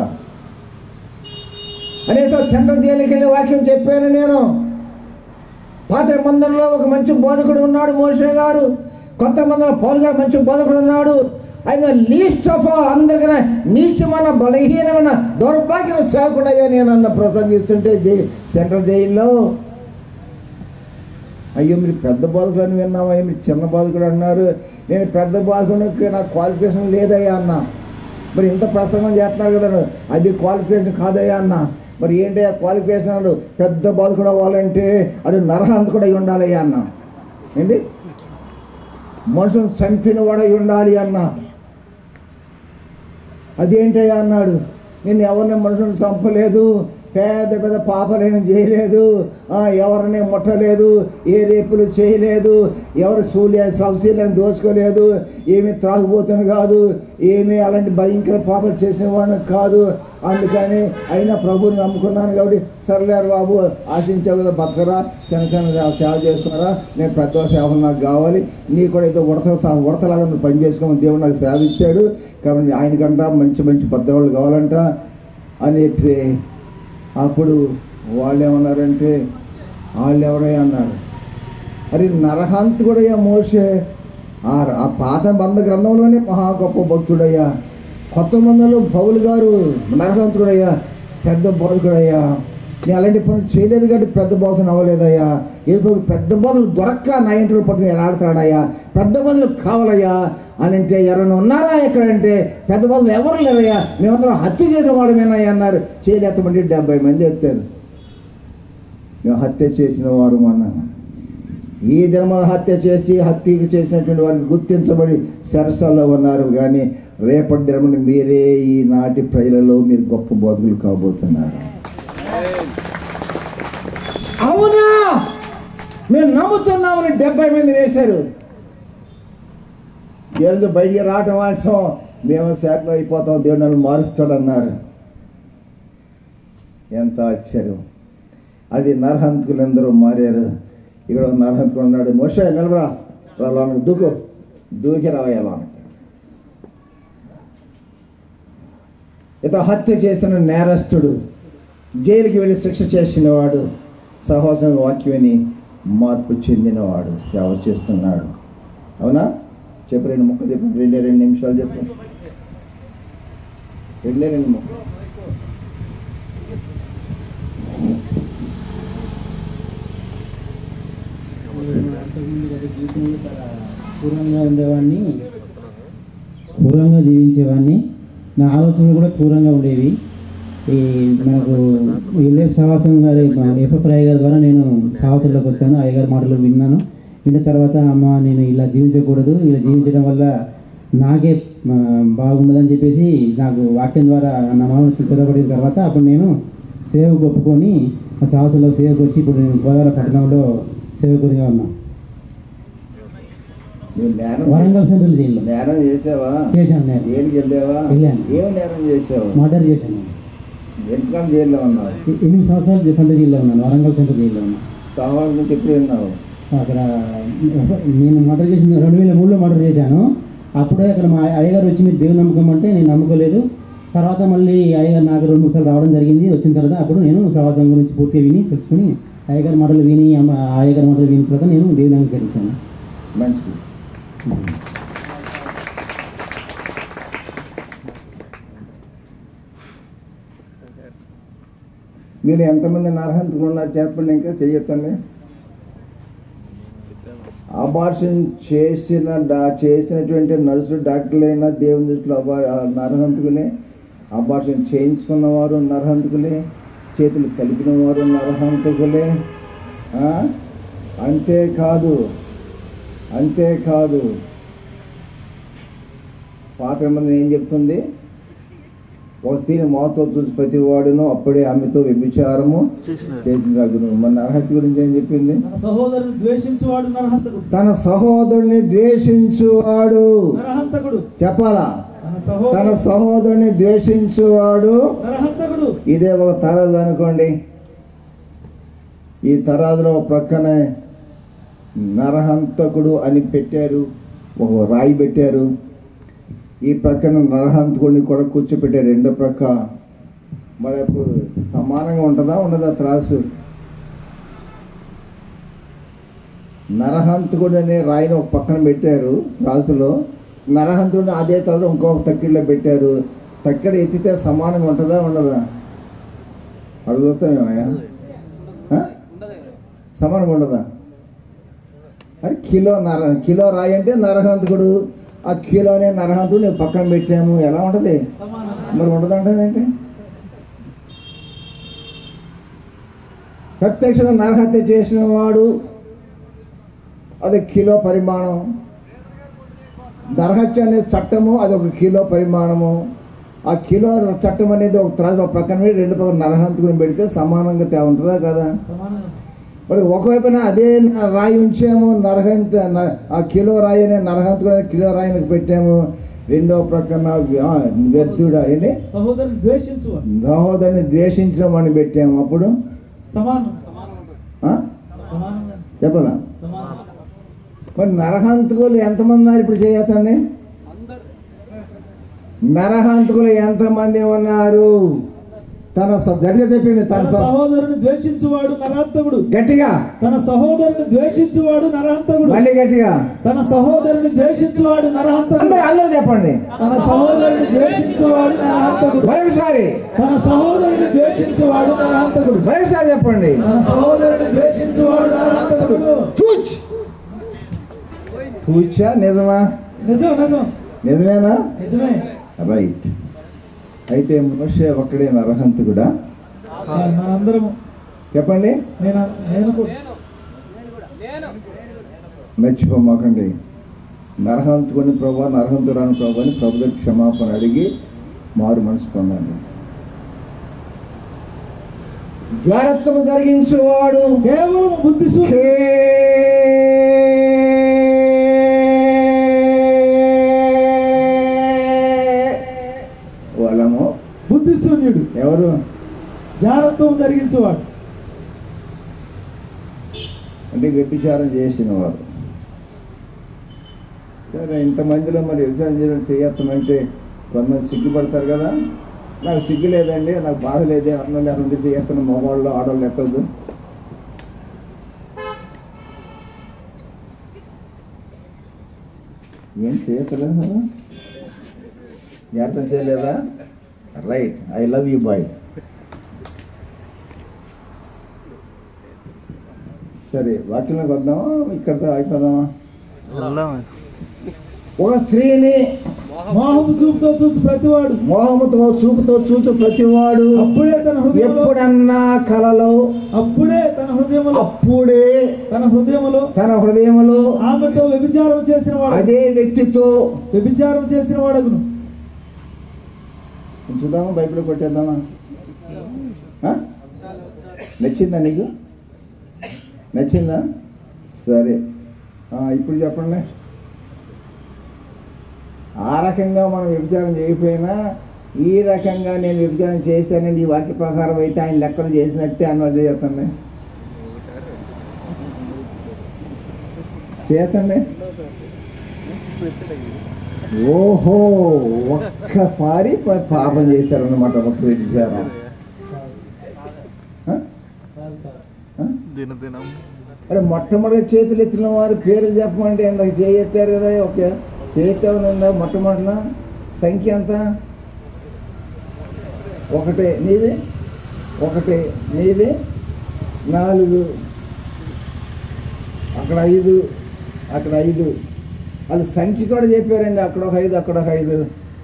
అనేసి సెంట్రల్ జైలుకి వెళ్ళి వాక్యం చెప్పాను నేను పాత మందిరంలో ఒక మంచి బోధకుడు ఉన్నాడు మోషే గారు కొత్త మందిరంలో పౌల్ గారు మంచి బోధకుడు ఉన్నాడు ఆయన లీస్ట్ ఆఫ్ ఆల్ అందరికన్నా నీచమైన బలహీనమైన దౌర్భాగ్యం సేవకుడయ్యా నేను అన్న ప్రసంగిస్తుంటే జై సెంట్రల్ జైల్లో అయ్యో మీరు పెద్ద బాధకుడు అని విన్నామయ్యా మీరు చిన్న బాధకుడు అన్నారు నేను పెద్ద బాధకుడికి నాకు క్వాలిఫికేషన్ లేదయ్యా అన్న మరి ఇంత ప్రసంగం చేస్తున్నారు కదా అది క్వాలిఫికేషన్ కాదయ్యా అన్న మరి ఏంటి ఆ క్వాలిఫికేషన్ అన్నాడు పెద్ద బాధకుడు అవ్వాలంటే అది నరహంతకుడు అయి ఉండాలయ్యా అన్న ఏంటి మనుషులను చంపిన వాడై ఉండాలి అన్న అదేంటయ్యా అన్నాడు నేను ఎవరిని మనుషులను చంపలేదు పెద్ద పెద్ద పాపలేమి చేయలేదు ఆ, ఎవరిని ముట్టలేదు ఏ రేపులు చేయలేదు ఎవరు సూర్య సబ్సీలను దోచుకోలేదు ఏమి త్రాగుబోతుని కాదు ఏమి అలాంటి భయంకర పాపలు చేసిన వాడిని కాదు అందుకని అయినా ప్రభుని నమ్ముకున్నాను కాబట్టి సర్లేరు బాబు ఆశించావు కదా బతకరా చిన్న చిన్న సేవ చేసుకున్నారా నేను పెద్ద సేవలు నాకు కావాలి నీ కూడా ఏదో ఉడత ఉడతలాగా నువ్వు పని చేసుకోమని దేవుడు నాకు సేవ ఇచ్చాడు కాబట్టి ఆయనకంట మంచి మంచి పెద్దవాళ్ళు కావాలంట అని చెప్పి అప్పుడు వాళ్ళు ఏమన్నారంటే వాళ్ళు ఎవరయ్యా అన్నారు అరే నరహంతుడయ్యా మోసే ఆ ఆ పాత బంధ గ్రంథంలోనే మహా గొప్ప భక్తుడయ్యా కొత్త మందంలో పౌలు గారు నరహంతుడయ్యా పెద్ద బోధకుడయ్యా నేను అలాంటి పనులు చేయలేదు కాబట్టి పెద్ద బోధన అవ్వలేదయ్యా ఏదో ఒక పెద్ద బోధలు దొరక్క నా ఇంట్లో పట్టుకుని ఎలాడుతాడయ్యా పెద్ద బోధలు కావాలయ్యా అని అంటే ఎవరైనా ఉన్నారా ఎక్కడంటే పెద్ద బోధలు ఎవరు లేరయ్యా మేమందరం హత్య చేసిన వాడమేనయ్యా అన్నారు చేయలేతమంటే డెబ్బై మంది ఎత్తారు మేము హత్య చేసిన వారు అన్నాను ఈ దినమున హత్య చేసి హత్య చేసినటువంటి వారికి గుర్తించబడి సరసాల్లో ఉన్నారు కానీ రేపటి దినమున మీరే ఈ నాటి ప్రజలలో మీరు గొప్ప బోధకులు కాబోతున్నారు అవునా మేము నమ్ముతున్నామని డెబ్బై మంది వేశారు ఈరోజు బయటికి రావటం ఆలస్యం మేము శాఖలో అయిపోతాం దేవుడు నన్ను మారుస్తాడన్నారు ఎంత ఆశ్చర్యం అది నరహంతకులు ఎందరో మారారు ఇక్కడ ఒక నరహంతకుడు ఉన్నాడు మోషే నిలబరా రా లోనకి దూకు దూకి రావయ్యా లోనకి ఇతను హత్య చేసిన నేరస్తుడు జైలుకి వెళ్ళి శిక్ష చేసినవాడు సహోసం వాక్యమని మార్పు చెందినవాడు సేవ చేస్తున్నాడు అవునా చెప్పు రెండు ముక్కలు చెప్పు రెండే రెండు నిమిషాలు చెప్పు రెండే రెండు ముక్కలు జీవితంలో చాలా క్రూరంగా ఉండేవాడిని క్రూరంగా జీవించేవాడిని నా ఆలోచనలు కూడా క్రూరంగా ఉండేవి ఈ మనకు ఎల్ఎఫ్ సహవాసం గారి ఎఫ్ఎఫ్ రాయ్ గారి ద్వారా నేను సహవాసంలోకి వచ్చాను అయ్య గారి మాటలు విన్నాను విన్న తర్వాత అమ్మ నేను ఇలా జీవించకూడదు ఇలా జీవించడం వల్ల నాకే ఆ, బాగుండదని చెప్పేసి నాకు వాక్యం ద్వారా నా మామూలు పిలువబడిన తర్వాత అప్పుడు నేను సేవకు ఒప్పుకొని ఆ సహవాసంలో సేవకు వచ్చి ఇప్పుడు నేను గోదావరి పట్టణంలో సేవకునిగా ఉన్నా నువ్వు నేరం వరంగల్ సెంట్రల్ జైల్లో నేరం చేసావా చేశాను నేను జైలుకి వెళ్ళావా వెళ్ళాను. ఏం నేరం చేసావు మర్డర్ చేశాను ఎందుకని జైల్లో ఉన్నావు ఎ- ఎనిమిది సంవత్సరాలు సెంట్రల్ జైల్లో ఉన్నాను వరంగల్ సెంట్రల్ జైల్లో ఉన్నాను సహవాసం నుంచి ఎప్పుడు విన్నావు అక్కడ నేను మర్డర్ చేసిన రెండు వేల మూడులో మర్డర్ చేశాను అప్పుడే అక్కడ మా అయ్యగారు వచ్చి మీరు దేవుని నమ్మకం అంటే నేను నమ్ముకోలేదు తర్వాత మళ్ళీ అయ్యగారు నాకు రెండు మూడు సార్లు రావడం జరిగింది వచ్చిన తర్వాత అప్పుడు నేను సహవాసం గురించి పూర్తిగా విని తెలుసుకుని అయ్యగారి మాటలు విని అమ్మ అయ్యగారి మాటలు విని తర్వాత నేను దేవుని అంగీకరించాను మంచిది మీరు ఎంతమంది నరహంతులు ఉన్నారు చెప్పండి ఇంకా చెయ్యొద్దండి అబార్షన్ చేసిన డా చేసినటువంటి నర్సులు డాక్టర్లైనా దేవుని దృష్టిలో అబా నరహంతుకులే అబార్షన్ చేయించుకున్నవారు నరహంతుకులే చేతులు కలిపిన వారు నరహంతకులే ఆ? అంతేకాదు అంతేకాదు పాత మంది ఏం చెప్తుంది ఒక స్త్రీని మోతో చూసి ప్రతి వాడును అప్పుడే ఆమెతో వ్యభిచారము చేసిన రాజును మన అర్హత గురించి ఏం చెప్పింది తన సహోదరుని ద్వేషించువాడు నరహంతకుడు తన సహోదరుని ద్వేషించువాడు నరహంతకుడు చెప్పాలా తన తన సహోదరు సహోదరుని ద్వేషించువాడు నరహంతకుడు ఇదే ఒక తరాజు అనుకోండి ఈ తరాజులో ప్రక్కనే నరహంతకుడు అని పెట్టారు ఒక రాయి పెట్టారు ఈ ప్రక్కన నరహంతకుడిని కూడా కూర్చోపెట్టారు రెండో ప్రక్క మరి అప్పుడు సమానంగా ఉంటుందా ఉండదా త్రాసు నరహంతకుడు అనే రాయిని ఒక పక్కన పెట్టారు త్రాసులో నరహంతుడిని అదే తరలో ఇంకొక తక్కిడిలో పెట్టారు తక్కిడ ఎత్తితే సమానంగా ఉంటుందా ఉండదా అడుగుతామేమయ్యా ఆ? సమానంగా ఉండదా మరి కిలో నర కిలో రాయి అంటే నరహంతకుడు ఆ కిలోనే నరహంతుడు నేను పక్కన పెట్టాము ఎలా ఉంటుంది సమానం మరి ఉండదంటావేంటి ప్రత్యక్షంగా నరహత్య చేసిన వాడు అది కిలో పరిమాణం నరహత్య అనే చట్టము అది ఒక కిలో పరిమాణము ఆ కిలో చట్టం అనేది ఒక త్రాసు ఒక పక్కన పెట్టి రెండు పక్కన నరహంతుకుని పెడితే సమానంగా తే ఉంటుందా కదా సమానం మరి ఒకవైపున అదే న- రాయి ఉంచాము నరహంత న- ఆ కిలో రాయి అనే నరహంతుడు అనే కిలో రాయిని పెట్టాము రెండో ప్రక్కన ఆ, వ్యర్థుడా ఏంటి సహోదరుని ద్వేషించువాడు సహోదరిని ద్వేషించడం అని పెట్టాము అప్పుడు సమానం ఆ? సమానంగా చెప్పనా సమానం మరి నరహంతకులు ఎంతమంది ఉన్నారు ఇప్పుడు చేయతండి నరహంతకులు ఎంతమంది ఉన్నారు తన స- గట్టిగా చెప్పింది తన తన స- సహోదరుని ద్వేషించువాడు నరహంతకుడు గట్టిగా తన సహోదరుని ద్వేషించువాడు నరహంతకుడు మళ్ళీ గట్టిగా తన సహోదరుని ద్వేషించువాడు నరహంతకుడు అందరు అందరూ చెప్పండి తన సహోదరుని ద్వేషించువాడు నరహంతకుడు మరొకసారి తన సహోదరుని ద్వేషించువాడు నరహంతకుడు మరొకసారి చెప్పండి తన సహోదరుని ద్వేషించువాడు నరహంతకుడు తూచ్ తూచా నిజమా నిజం నిజం నిజమేనా నిజమే రైట్ అయితే మనుష్య ఒక్కడే నరహంతకుడా మరి మనందరము చెప్పండి నేను నేను కూడా మర్చిపోమాకండి నరహంతుకుని ప్రభా నరహంతురాని ప్రభు అని ప్రభు దగ్గర క్షమాపణ అడిగి మారు మనసు పొందండి జాగ్రత్తము జరిగించువాడు కేవలం బుద్ధి సూ- వాళ్ళము బుద్ధి శూన్యుడు ఎవరు జాగ్రత్తం జరిగించేవాడు అంటే వ్యభిచారం చేసిన వారు సరే ఇంతమందిలో మరి వ్యభిచారం చేయడం చేయొత్తమంటే కొంతమంది సిగ్గుపడతారు కదా నాకు సిగ్గు లేదండి నాకు బాధ లేదే అన్నలు ఉండి చేయొత్తను మగవాళ్ళు ఆడవాళ్ళు ఎక్కదు ఏం చేయట్లేదు కదా జాగ్రత్త చేయలేదా right I love you boy సరే వాక్యంలోకి వద్దామా ఇక్కడితో అయిపోదామా ఒక స్త్రీని మోహము చూపుతో చూసి ప్రతివాడు మోహముతో చూపుతో చూచు ప్రతివాడు అప్పుడే తన హృదయంలో ఎప్పుడన్నా కలలో అప్పుడే తన హృదయములో అప్పుడే తన హృదయములో తన హృదయములో ఆమెతో వ్యభిచారం చేసిన వాడు అదే వ్యక్తితో వ్యభిచారం చేసిన వాడగును ఉంచుదామా బైబిల్ కొట్టేద్దామా ఆ? నచ్చిందా నీకు నచ్చిందా సరే ఆ, ఇప్పుడు చెప్పండి ఆ రకంగా మనం వ్యభిచారం చేయకపోయినా ఈ రకంగా నేను వ్యభిచారం చేశానండి ఈ వాక్య ప్రకారం అయితే ఆయన లెక్కలు చేసినట్టే అన్నట్టు చేతండి చేతండి ఓహో ఒక్కసారి ప- పాపం చేశారన్నమాట ఒక్క విచారం దినదినం అరే మొట్టమొదటి చేతులు ఎత్తిన వారి పేరు చెప్పమంటే ఇందాక చేయెత్తారు కదా ఓకే చేయెత్తామని మొట్టమొదటిన సంఖ్య ఎంత ఒకటి నీది ఒకటి నీది నాలుగు అక్కడ ఐదు అక్కడ ఐదు వాళ్ళు సంఖ్య కూడా చెప్పారండి అక్కడ ఒక ఐదు అక్కడ ఒక ఐదు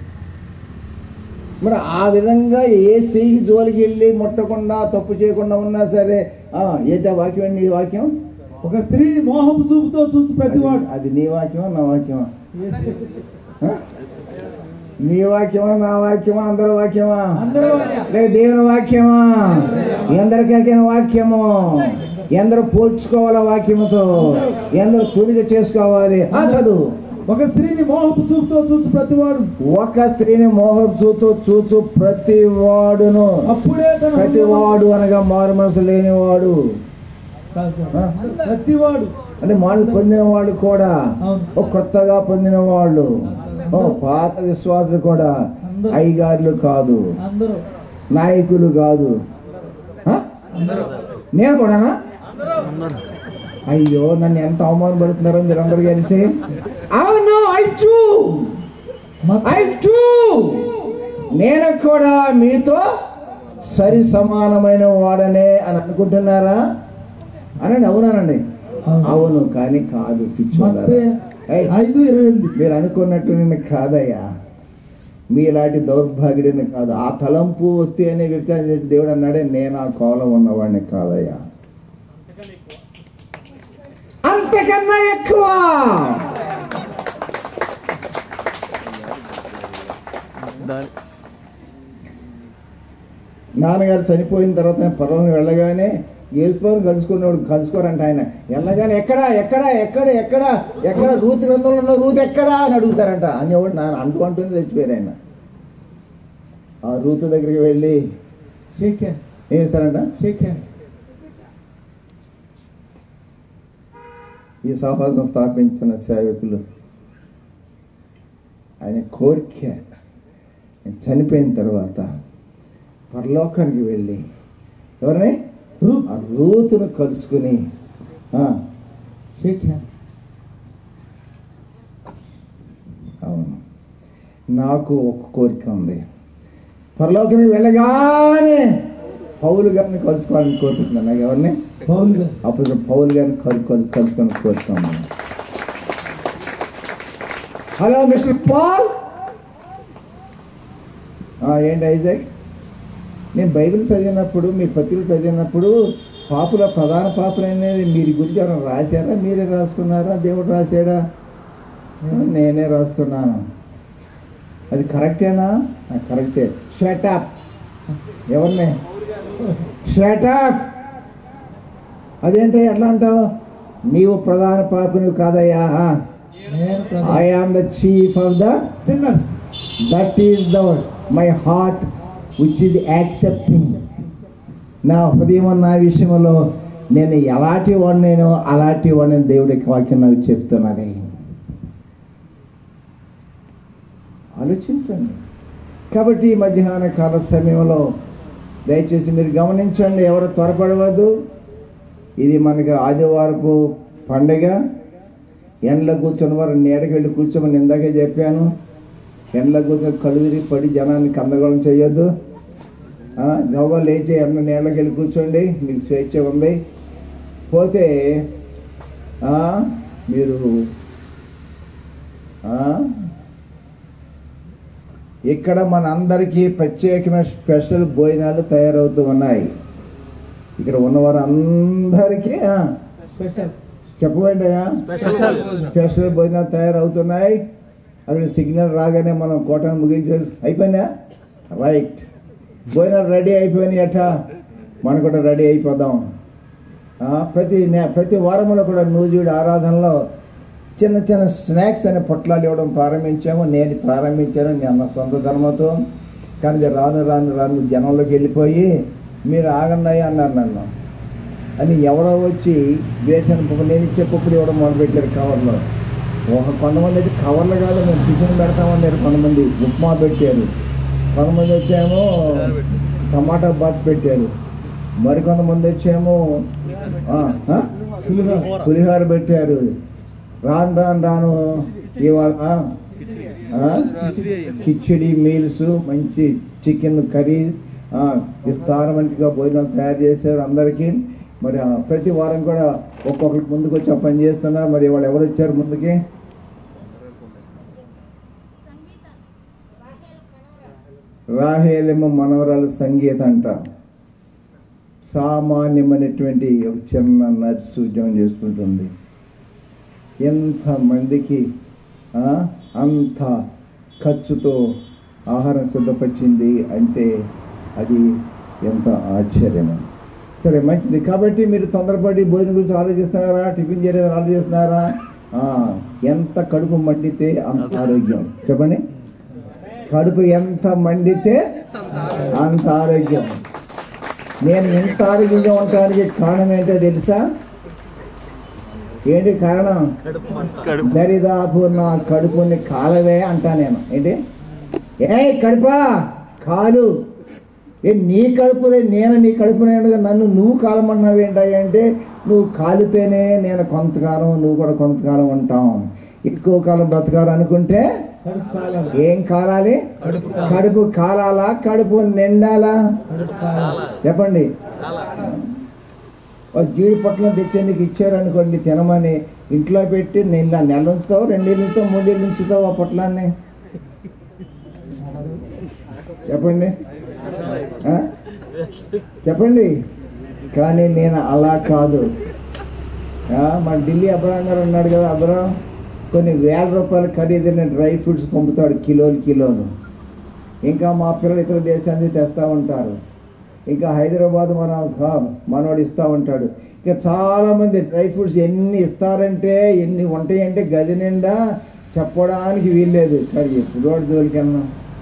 మరి ఆ విధంగా ఏ స్త్రీకి జోలికి వెళ్ళి ముట్టకుండా తప్పు చేయకుండా ఉన్నా సరే ఆ, ఏంటా వాక్యం అండి నీ వాక్యం ఒక స్త్రీని మోహపు చూపుతో చూసి ప్రతివాడు అది- అది నీ వాక్యమా నా వాక్యమా ఆ? నీ వాక్యమా నా వాక్యమా అందరి వాక్యమా అందరూ వాక్యం. లేదు దేవుని వాక్యమా ఎందరికైనా వాక్యము ఎందరూ పోల్చుకోవాలా వాక్యముతో ఎందరూ తునిగ చేసుకోవాలి ఆ చదువు ఒక స్త్రీని మోహపు చూపుతో చూసి ప్రతివాడు ఒక స్త్రీని మోహం చూతూ చూచు ప్రతి వాడును అప్పుడే తన ప్రతి హృదయము- వాడు అనగా మారు మనసు లేనివాడు కాదు, కాదు. ప్రతివాడు అంటే మారు పొందిన వాళ్ళు కూడా అవును. ఓ కొత్తగా పొందిన వాళ్ళు ఓ పాత విశ్వాసులు కూడా అందరూ. అయ్యగారులు కాదు అందరూ నాయకులు కాదు ఆ? నేను కూడానా అయ్యో నన్ను ఎంత అవమానపడుతున్నారో మీరందరూ కలిసి అవును ఐ టూ మత- ఐ టూ నేను కూడా మీతో సరి సమానమైన వాడనే అని అనుకుంటున్నారా అనండి అవునానండి అవును. అవును కానీ కాదు పిచ్చోదారా. మత్తయి ఏయ్, ఐదు ఇరవై ఎనిమిది మీరు అనుకున్నట్టు నిన్ను కాదయ్యా మీలాంటి దౌర్భాగ్యుడిని కాదు ఆ తలంపు వస్తే అనే వ్యక్తి చేసి దేవుడు అన్నాడే నేను ఆ కోలం ఉన్నవాడిని కాదయ్యా అంతకన్నా ఎక్కువ దాని నాన్నగారు చనిపోయిన తర్వాత నేను పర్వం వెళ్ళగానే యేసుని కలుసుకునేవాడు కలుసుకోరంట ఆయన వెళ్ళగానే ఎక్కడ ఎక్కడ ఎక్కడ ఎక్కడ ఎక్కడ రూత్ గ్రంథంలో ఉన్న రూత్ ఎక్కడా అని అడుగుతారంట అనేవాడు నాన్న అంటూ అంటుంది చచ్చిపోయారు ఆయన ఆ రూత్ దగ్గరికి వెళ్ళి షేక్ హ్యాండ్ ఏం ఇస్తారంట షేక్ హ్యాండ్ ఈ సహవాసం స్థాపించిన సేవకులు ఆయన కోరిక ఆయన చనిపోయిన తర్వాత పరలోకానికి వెళ్ళి ఎవరిని రూత్ ఆ రూతును కలుసుకుని ఆ, షేక్ హ్యాండ్ అవును నాకు ఒక కోరిక ఉంది పరలోకానికి వెళ్ళగానే పౌలు గారిని కలుసుకోవాలని కోరుకుంటున్నాను నాకు ఎవరిని పౌలు గారు అప్పుడు పౌలు గారిని కలు కలు- కలుసుకొని కోరిక ఉంది హలో మిస్టర్ పాల్ ఆ, ఏంటి ఐజాక్ నేను బైబిల్ చదివినప్పుడు మీ పత్రిక చదివినప్పుడు పాపుల ప్రధాన పాపులు అనేది మీరు గురించి ఎవరైనా రాశారా మీరే రాసుకున్నారా దేవుడు రాశాడా నేనే రాసుకున్నాను అది కరెక్టేనా ఆ, కరెక్టే షటప్ ఎవరిని షటప్ అదేంటి ఎట్లా అంటావు నీవు ప్రధాన పాపుని కాదయ్యా నేను I am the chief of the sinners that is the my heart which is accepting నా హృదయం నా విషయంలో నేను ఎలాంటి వాడినో అలాంటి వాడిని దేవుడికి వాక్యం నాకు చెప్తున్నది ఆలోచించండి కాబట్టి ఈ మధ్యాహ్న కాల సమయంలో దయచేసి మీరు గమనించండి ఎవరు త్వరపడవద్దు ఇది మనకి ఆదివారపు పండగ ఎండలో కూర్చొని వారు నీడకి వెళ్ళి కూర్చోమని ఇందాకే చెప్పాను ఎండలో కూర్చొని కళ్ళు తిరిగి పడి జనాన్ని కందగోళం చేయొద్దు ఆ, గవ్వ లేచి ఎండ నీళ్ళకి వెళ్ళి కూర్చోండి మీకు స్వేచ్ఛ ఉంది పోతే ఆ, మీరు ఆ, ఇక్కడ మన అందరికీ ప్రత్యేకమైన స్పెషల్ భోజనాలు తయారవుతూ ఉన్నాయి ఇక్కడ ఉన్నవారు అందరికీ ఆ, స్పెషల్ చెప్పబడ్డాయా స్పెషల్ స్పెషల్ భోజనాలు తయారవుతున్నాయి అక్కడ సిగ్నల్ రాగానే మనం కోటను ముగించే అయిపోయినా రైట్ భోజనాలు రెడీ అయిపోయినాయి అట మనం కూడా రెడీ అయిపోదాం ఆ, ప్రతి నే- ప్రతి వారంలో కూడా నూజివీడి ఆరాధనలో చిన్న చిన్న స్నాక్స్ అనే పొట్లాలు ఇవ్వడం ప్రారంభించాము నేను ప్రారంభించాను నేను నా సొంత ధర్మతో కానీ ఇది రాను రాను రాను జనంలోకి వెళ్ళిపోయి మీరు ఆగండి అన్నారు నన్ను అని ఎవరో వచ్చి వేసిన పప్పు నేను ఇచ్చే పప్పులు ఇవ్వడం మొదలుపెట్టారు కవర్లో ఒక కొంతమంది అయితే కవర్లు కాదు మేము టిఫిన్ పెడతామన్నారు కొంతమంది ఉప్మా పెట్టారు కొంతమంది వచ్చేమో టమాటా బాత్ పెట్టారు మరి కొంతమంది వచ్చేమో ఆ, ఆ? పులిహోర పులిహోర పెట్టారు రాను రాను రాను ఇవాళ ఆ? కిచిడి మీల్స్ మంచి చికెన్ కర్రీ ఆ, విస్తారమంటిగా భోజనం తయారు చేశారు అందరికీ మరి ఆ, ప్రతి వారం కూడా ఒక్కొక్కరికి ముందుకు వచ్చి ఆ పని చేస్తున్నారు మరి వాళ్ళు ఎవరు వచ్చారు ముందుకి రాహేలమ్మ మనవరాలు సంగీత అంట సామాన్యమైనటువంటి ఒక చిన్న నర్సు ఉద్యోగం చేసుకుంటుంది ఎంతమందికి ఆ, అంత ఖర్చుతో ఆహారం సిద్ధపరిచింది అంటే అది ఎంత ఆశ్చర్యము సరే మంచిది కాబట్టి మీరు తొందరపడి భోజనం గురించి ఆలోచిస్తున్నారా టిఫిన్ చేయలేదని ఆలోచిస్తున్నారా ఆ, ఎంత కడుపు మండితే అంత ఆరోగ్యం చెప్పండి కడుపు ఎంత మండితే అంత ఆరోగ్యం నేను ఎంత ఆరోగ్యంగా ఉండటానికి కారణం ఏంటో తెలుసా ఏంటి కారణం కడుపు దరిదాపు నా కడుపుని కాలవే అంటా నేను ఏంటి ఏ కడుపా కాలు ఏ నీ కడుపునే నేను నీ కడుపునే ఉండగా నన్ను నువ్వు కాలమన్నావు ఏంటంటే నువ్వు కాలితేనే నేను కొంతకాలం నువ్వు కూడా కొంతకాలం ఉంటాం ఎక్కువ కాలం బ్రతకాలి అనుకుంటే కడుపు కాలం ఏం కాలాలి కడుపు కాలం. కడుపు కాలాలా కడుపు నిండాలా కడుపు కాలం చెప్పండి ఒక జీడి పొట్లం తెచ్చి నీకు ఇచ్చారనుకోండి తినమని ఇంట్లో పెట్టి నిన్న నెల ఉంచుతావు రెండేళ్ళు ఉంచుతావు మూడేళ్ళు ఉంచుతావు ఆ పొట్లాన్ని చెప్పండి ఆ? చెప్పండి కానీ నేను అలా కాదు ఆ, మన ఢిల్లీ అబ్రహం గారు ఉన్నాడు కదా అబ్రహం కొన్ని వేల రూపాయల ఖరీదైన డ్రై ఫ్రూట్స్ పంపుతాడు కిలోలు కిలోలు ఇంకా మా పిల్లలు ఇతర దేశాల నుంచి తెస్తూ ఉంటారు ఇంకా హైదరాబాద్ మన కా- మనోడు ఇస్తూ ఉంటాడు ఇంకా చాలామంది డ్రై ఫ్రూట్స్ ఎన్ని ఇస్తారంటే ఎన్ని ఉంటాయంటే గది నిండా చెప్పడానికి వీల్లేదు కానీ ఎప్పుడు వాడు జోలికన్నా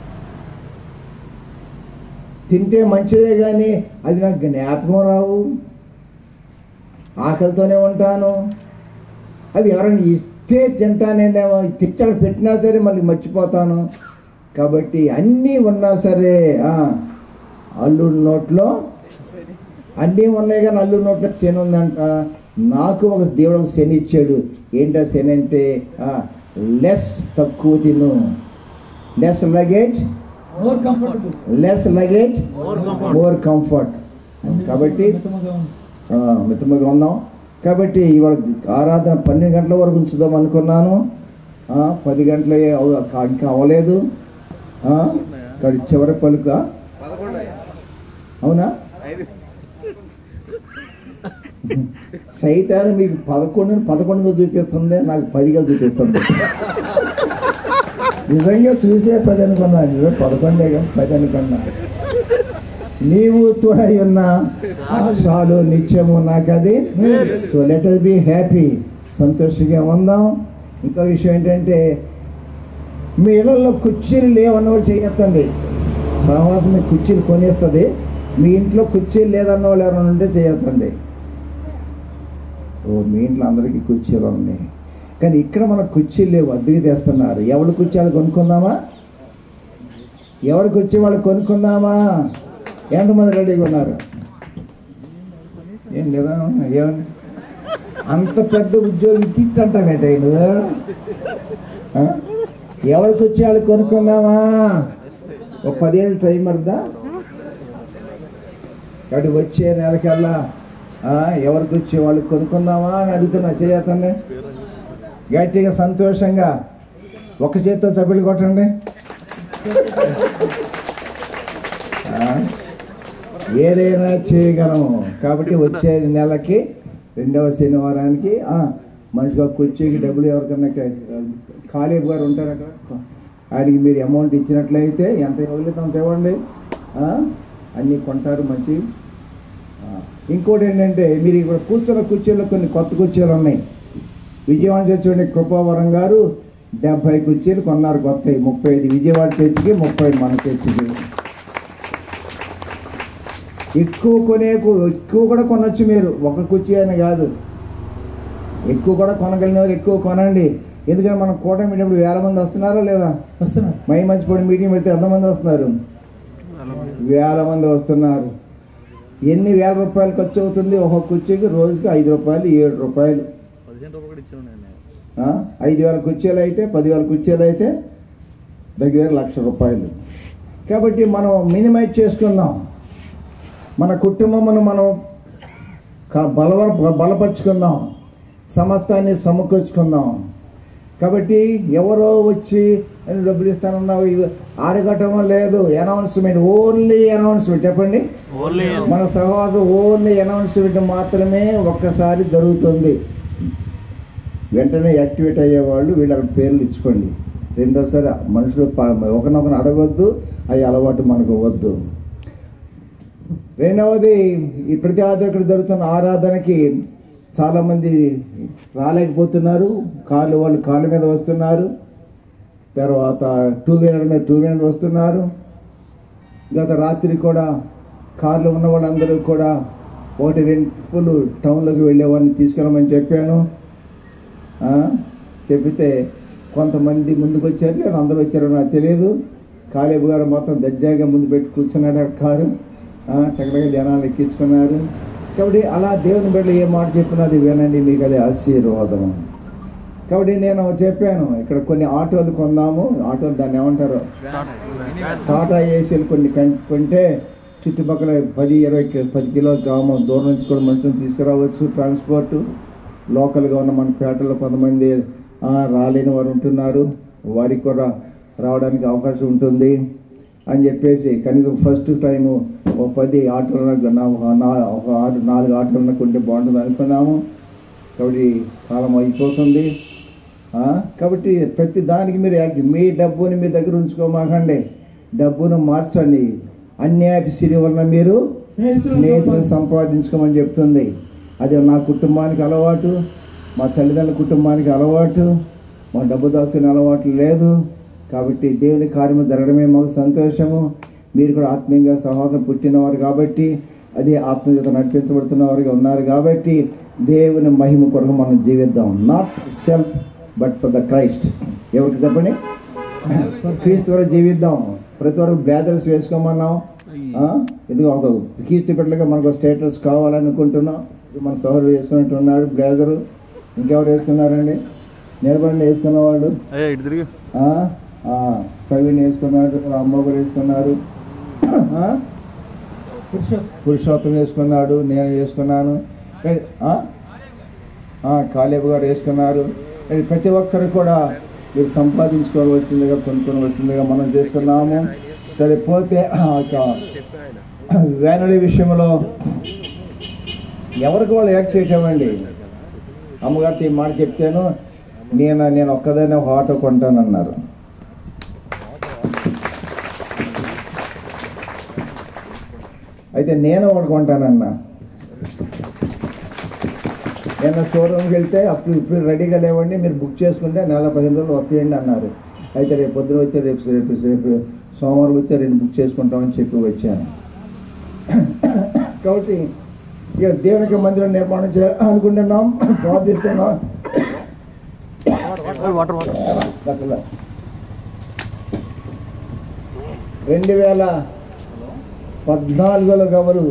తింటే మంచిదే కానీ అది నాకు జ్ఞాపకం రావు ఆకలితోనే ఉంటాను అవి ఎవరైనా ఇస్తే తింటానేమో తెచ్చాడు పెట్టినా సరే మళ్ళీ మర్చిపోతాను కాబట్టి అన్నీ ఉన్నా సరే ఆ, అల్లుడి నోట్లో అన్నీ ఉన్నాయి కానీ అల్లుడి నోట్లో శని ఉందంట నాకు ఒక దేవుడు ఒక శని ఇచ్చాడు ఏంటో శని అంటే లెస్ తక్కువ తిను less luggage more comfortable less luggage more comfort కాబట్టి ఆ, మితముగా ఉన్నాం కాబట్టి ఇవాళ ఆరాధన పన్నెండు గంటల వరకు ఉంచుదాం అనుకున్నాను ఆ, పది గంటల ఇంకా అవ్వలేదు ఆ, ఇక్కడ చివరి పలుక అవునా సైతాను మీకు పదకొండు పదకొండుగా చూపిస్తుంది నాకు పదిగా చూపిస్తుంది నిజంగా చూసే పది అనుకున్నా నిజం పదకొండే కదా పది అనుకున్నా నీవు తోడై ఉన్న చాలు నిత్యము నాకు అది so let us be happy సంతోషంగా ఉందాం ఇంకో విషయం ఏంటంటే మీ ఇళ్ళల్లో కుర్చీలు లేవన్న వాళ్ళు చేయొద్దండి సహవాసం మీకు కుర్చీలు కొనేస్తుంది మీ ఇంట్లో కుర్చీలు లేదన్న వాళ్ళు ఎవరైనా ఉంటే చేయొద్దండి ఓ మీ ఇంట్లో అందరికీ కుర్చీలు ఉన్నాయి కానీ ఇక్కడ మన కుర్చీలు లేవు అద్దెకి తెస్తున్నారు ఎవరి కుర్చీ వాళ్ళు కొనుక్కుందామా ఎవరి కుర్చీ వాళ్ళు కొనుక్కుందామా ఎంతమంది రెడీగా ఉన్నారు ఏం లేదా ఏమని అంత పెద్ద ఉద్యోగం తిట్టంటామేట నువ్వు ఆ? ఎవరికి వచ్చి వాళ్ళు కొనుక్కుందామా ఒక పదిహేళ్ళు టైం పడదా కాబట్టి వచ్చే నెలకల్లా ఆ, ఎవరికి వచ్చి వాళ్ళు కొనుక్కుందామా అని అడుగుతున్నా చేయతండి గట్టిగా సంతోషంగా ఒక చేత్తో సభ్యులు కొట్టండి ఆ, ఏదైనా చేయగలము కాబట్టి వచ్చే నెలకి రెండవ శనివారానికి ఆ, మనిషిగా కుర్చీకి డబ్బులు ఎవరికన్నా క- ఖాళీ గారు ఉంటారు అక్కడ ఆయనకి మీరు అమౌంట్ ఇచ్చినట్లయితే ఎంత ఇవ్వలేదు అంత ఇవ్వండి ఆ, అన్నీ కొంటారు మంచి ఆ, ఇంకోటి ఏంటంటే మీరు ఇక్కడ కూర్చున్న కుర్చీలో కొన్ని కొత్త కుర్చీలు ఉన్నాయి విజయవాడ చర్చి కృపావరం గారు డెబ్బై కుర్చీలు కొన్నారు కొత్తవి ముప్పై ఐదు విజయవాడ చర్చికి ముప్పై ఐదు మన చర్చికి ఎక్కువ కొనే ఎక్కువ కూడా కొనొచ్చు మీరు ఒక కుర్చీ అని కాదు ఎక్కువ కూడా కొనగలిగిన వారు ఎక్కువ కొనండి ఎందుకంటే మనం కూటమి మీటినప్పుడు వేల మంది వస్తున్నారా లేదా వస్తున్నారు మై మంచిపడి మీటింగ్ పెడితే ఎంతమంది వస్తున్నారు వేల మంది వస్తున్నారు ఎన్ని వేల రూపాయలు ఖర్చు అవుతుంది ఒక్కొక్క కుర్చీకి రోజుకి ఐదు రూపాయలు ఏడు రూపాయలు పదిహేను రూపాయలు కూడా ఇచ్చాను నేను ఆ? ఐదు వేల కుర్చీలు అయితే పదివేల కుర్చీలు అయితే దగ్గర లక్ష రూపాయలు కాబట్టి మనం మినిమైజ్ చేసుకుందాం మన కుటుంబమును మనం క- బలవ బలపరుచుకుందాం సమస్తాన్ని సమకూర్చుకుందాం కాబట్టి ఎవరో వచ్చి "నేను డబ్బులు ఇస్తానన్నావు ఇవి అడగటం లేదు అనౌన్స్మెంట్ ఓన్లీ అనౌన్స్మెంట్ చెప్పండి ఓన్లీ మన సహవాసం ఓన్లీ అనౌన్స్మెంట్ మాత్రమే ఒక్కసారి జరుగుతుంది వెంటనే యాక్టివేట్ అయ్యేవాళ్ళు వీళ్ళ పేర్లు ఇచ్చుకోండి రెండోసారి మనుషులు ప- ఒకరినొకరు అడగొద్దు అవి అలవాటు మనకు వద్దు రెండవది ఈ ప్రతి ఆదివారం ఇక్కడ జరుగుతున్న ఆరాధనకి చాలామంది రాలేకపోతున్నారు కాళ్ళు వాళ్ళు కాళ్ళ మీద వస్తున్నారు తర్వాత టూ వీలర్ మీద టూ వీలర్ మీద వస్తున్నారు గత రాత్రి కూడా కార్లు ఉన్న వాళ్ళందరూ కూడా ఒకటి రెండు ట్రిప్పులు టౌన్లోకి వెళ్ళేవాడిని తీసుకెళ్ళమని చెప్పాను ఆ, చెప్పితే కొంతమంది ముందుకు వచ్చారు లేదా అందరూ వచ్చారో నాకు తెలియదు కాలేబు గారు మొత్తం దర్జాగా ముందు పెట్టి కూర్చున్నాడు ఆ కారు ఆ, టగటగ జనాలు ఎక్కించుకున్నారు కాబట్టి అలా దేవుని బిడ్డలు ఏ మాట చెప్పినా అది వినండి మీకు అది ఆశీర్వాదం కాబట్టి నేను చెప్పాను ఇక్కడ కొన్ని ఆటోలు కొందాము ఆటోలు దాన్ని ఏమంటారు టాటా ఏసీలు కొన్ని కం- కొంటే చుట్టుపక్కల పది ఇరవై కి- పది కిలో గ్రామం దూరం నుంచి కూడా మనుషులను తీసుకురావచ్చు ట్రాన్స్పోర్ట్ లోకల్గా ఉన్న మన పేటలో కొంతమంది ఆ, రాలేని వారు ఉంటున్నారు వారికి కూడా రావడానికి అవకాశం ఉంటుంది అని చెప్పేసి కనీసం ఫస్ట్ టైము ఒక పది ఆటోలు ఒక ఆరు నాలుగు ఆటోలను కొంటే బాగుంటుంది అనుకున్నాము కాబట్టి కాలం అయిపోతుంది ఆ, కాబట్టి ప్రతి దానికి మీరు యాక్ట్- మీ డబ్బుని మీ దగ్గర ఉంచుకోమాకండి డబ్బును మార్చండి అన్యాయపు సిరి వలన మీరు స్నేహితులను స్నేహితులను సంపాదించుకోమని చెప్తుంది అది నా కుటుంబానికి అలవాటు మా తల్లిదండ్రుల కుటుంబానికి అలవాటు మా డబ్బు దాచుకునే అలవాటు లేదు కాబట్టి దేవుని కార్యము జరగడమే మాకు సంతోషము మీరు కూడా ఆత్మీయంగా సహోదరం పుట్టినవారు కాబట్టి అదే ఆత్మీయత నడిపించబడుతున్న వారుగా ఉన్నారు కాబట్టి దేవుని మహిమ కొరకు మనం జీవిద్దాం not self but for the Christ ఎవరికి చెప్పండి క్రీస్తు ద్వారా జీవిద్దాం ప్రతి వరకు బ్లేజర్స్ వేసుకోమన్నాం ఆ? ఇది ఒక కీర్తి పెట్టలుగా మనకు స్టేటస్ కావాలనుకుంటున్నాం ఇది మన సహోదరుడు వేసుకున్నట్టు ఉన్నాడు బ్లేజరు ఇంకెవరు వేసుకున్నారండి నిలబడి వేసుకున్న వాళ్ళు అయ్యా ఇటు తిరిగి ఆ? ఆ, ప్రవీణ్ వేసుకున్నాడు అమ్మగారు వేసుకున్నారు ఆ? పురుషోత్తం పురుషోత్తం వేసుకున్నాడు నేను వేసుకున్నాను ఆ? ఆ, కాలేబు గారు వేసుకున్నారు కానీ ప్రతి ఒక్కరు కూడా మీరు సంపాదించుకోవాల్సిందిగా కొనుక్కోవలసిందిగా మనం చేస్తున్నాము సరే పోతే ఆ యొక్క వ్యానుడి విషయంలో ఎవరికి వాళ్ళు యాక్ట్ చేయటమండి అమ్మగారితో ఈ మాట చెప్తాను నేను నేను ఒక్కదాన్ని ఒక ఆటో కొంటానన్నారు అయితే నేను ఒకటి కొంటానన్నా నేను షోరూమ్కి వెళ్తే అప్పుడు ఇప్పుడు రెడీగా లేవండి మీరు బుక్ చేసుకుంటే నెల పదిహేను రోజులు వస్తాయండి అన్నారు అయితే రేపు పొద్దున వచ్చి రేపు రేపు రేపు సోమవారం వచ్చి రెండు బుక్ చేసుకుంటామని చెప్పి వచ్చాను కాబట్టి ఇక దేవునికి మందిరం నిర్మాణం చేయాలి అనుకుంటున్నాం ప్రార్థిస్తున్నాం వాటర్ వాటర్ అట్లా రెండు వేల పద్నాలుగులో గవరు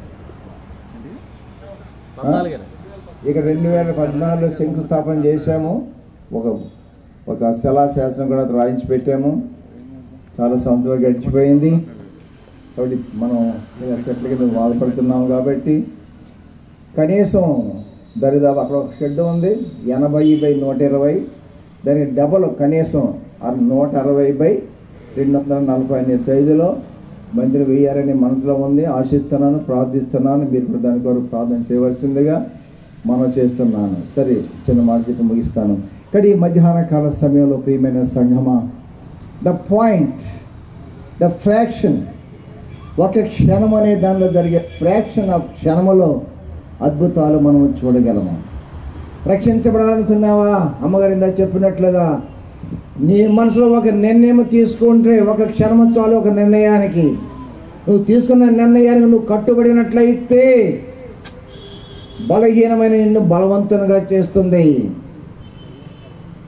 ఇక రెండు వేల పద్నాలుగులో శంకుస్థాపన చేశాము ఒక ఒక శిలాశాసనం కూడా రాయించి పెట్టాము చాలా సంవత్సరాలు గడిచిపోయింది కాబట్టి మనం ఇలా చెట్ల కింద బాధపడుతున్నాము కాబట్టి కనీసం దరిదాపు అక్కడ ఒక షెడ్ ఉంది ఎనభై బై నూట ఇరవై దానికి డబల్ కనీసం ఆ నూట అరవై బై రెండు వందల నలభై అనే సైజులో మందిరం వేయాలని మనసులో ఉంది ఆశిస్తున్నాను ప్రార్థిస్తున్నాను మీరు కూడా దాని కొరకు ప్రార్థన చేయవలసిందిగా మనం చేస్తున్నాను సరే చిన్న మాట చెప్పి ముగిస్తాను ఇక్కడ ఈ మధ్యాహ్న కాల సమయంలో ప్రియమైన సంఘమా ద పాయింట్ ద ఫ్రాక్షన్ ఒక క్షణం అనే దానిలో జరిగే ఫ్రాక్షన్ ఆఫ్ క్షణములో అద్భుతాలు మనం చూడగలము రక్షించబడాలనుకున్నావా అమ్మగారు ఇందా చెప్పినట్లుగా నీ మనసులో ఒక నిర్ణయం తీసుకుంటే ఒక క్షణం చాలు ఒక నిర్ణయానికి నువ్వు తీసుకున్న నిర్ణయానికి నువ్వు కట్టుబడినట్లయితే బలహీనమైన నిన్ను బలవంతునిగా చేస్తుంది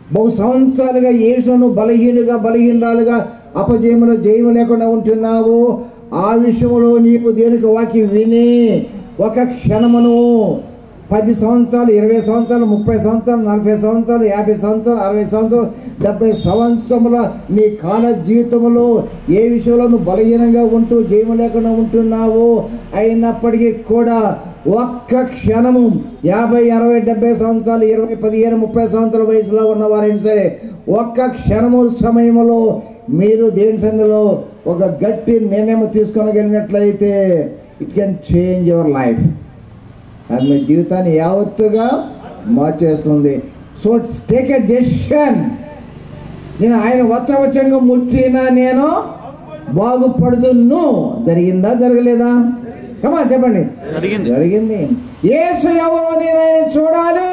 బహు సంవత్సరాలుగా యేసును బలహీనుగా బలహీనరాలుగా అపజయములో జయము లేకుండా ఉంటున్నావు ఆ విషయంలో నీకు దేవునికి వాక్యం విని ఒక క్షణమును పది సంవత్సరాలు ఇరవై సంవత్సరాలు ముప్పై సంవత్సరాలు నలభై సంవత్సరాలు యాభై సంవత్సరాలు అరవై సంవత్సరాలు డెబ్బై సంవత్సరముల నీ కాల జీవితంలో ఏ విషయంలో నువ్వు బలహీనంగా ఉంటూ జయము లేకుండా ఉంటున్నావు అయినప్పటికీ కూడా ఒక్క క్షణము యాభై అరవై డెబ్బై సంవత్సరాలు ఇరవై పదిహేను ముప్పై సంవత్సరాల వయసులో ఉన్నవారైనా సరే ఒక్క క్షణము సమయంలో మీరు దేవుని సందులో ఒక గట్టి నిర్ణయం తీసుకొనగలిగినట్లయితే it can change your life అది మీ జీవితాన్ని యావత్తుగా మార్చేస్తుంది సో టేక్ ఎ డెసిషన్ నేను ఆయన వత్రవచంగా ముట్టినా నేను బాగుపడుతున్ను జరిగిందా జరగలేదా కమా చెప్పండి జరిగింది. జరిగింది ఏసు ఎవరో నేను ఆయన చూడాలి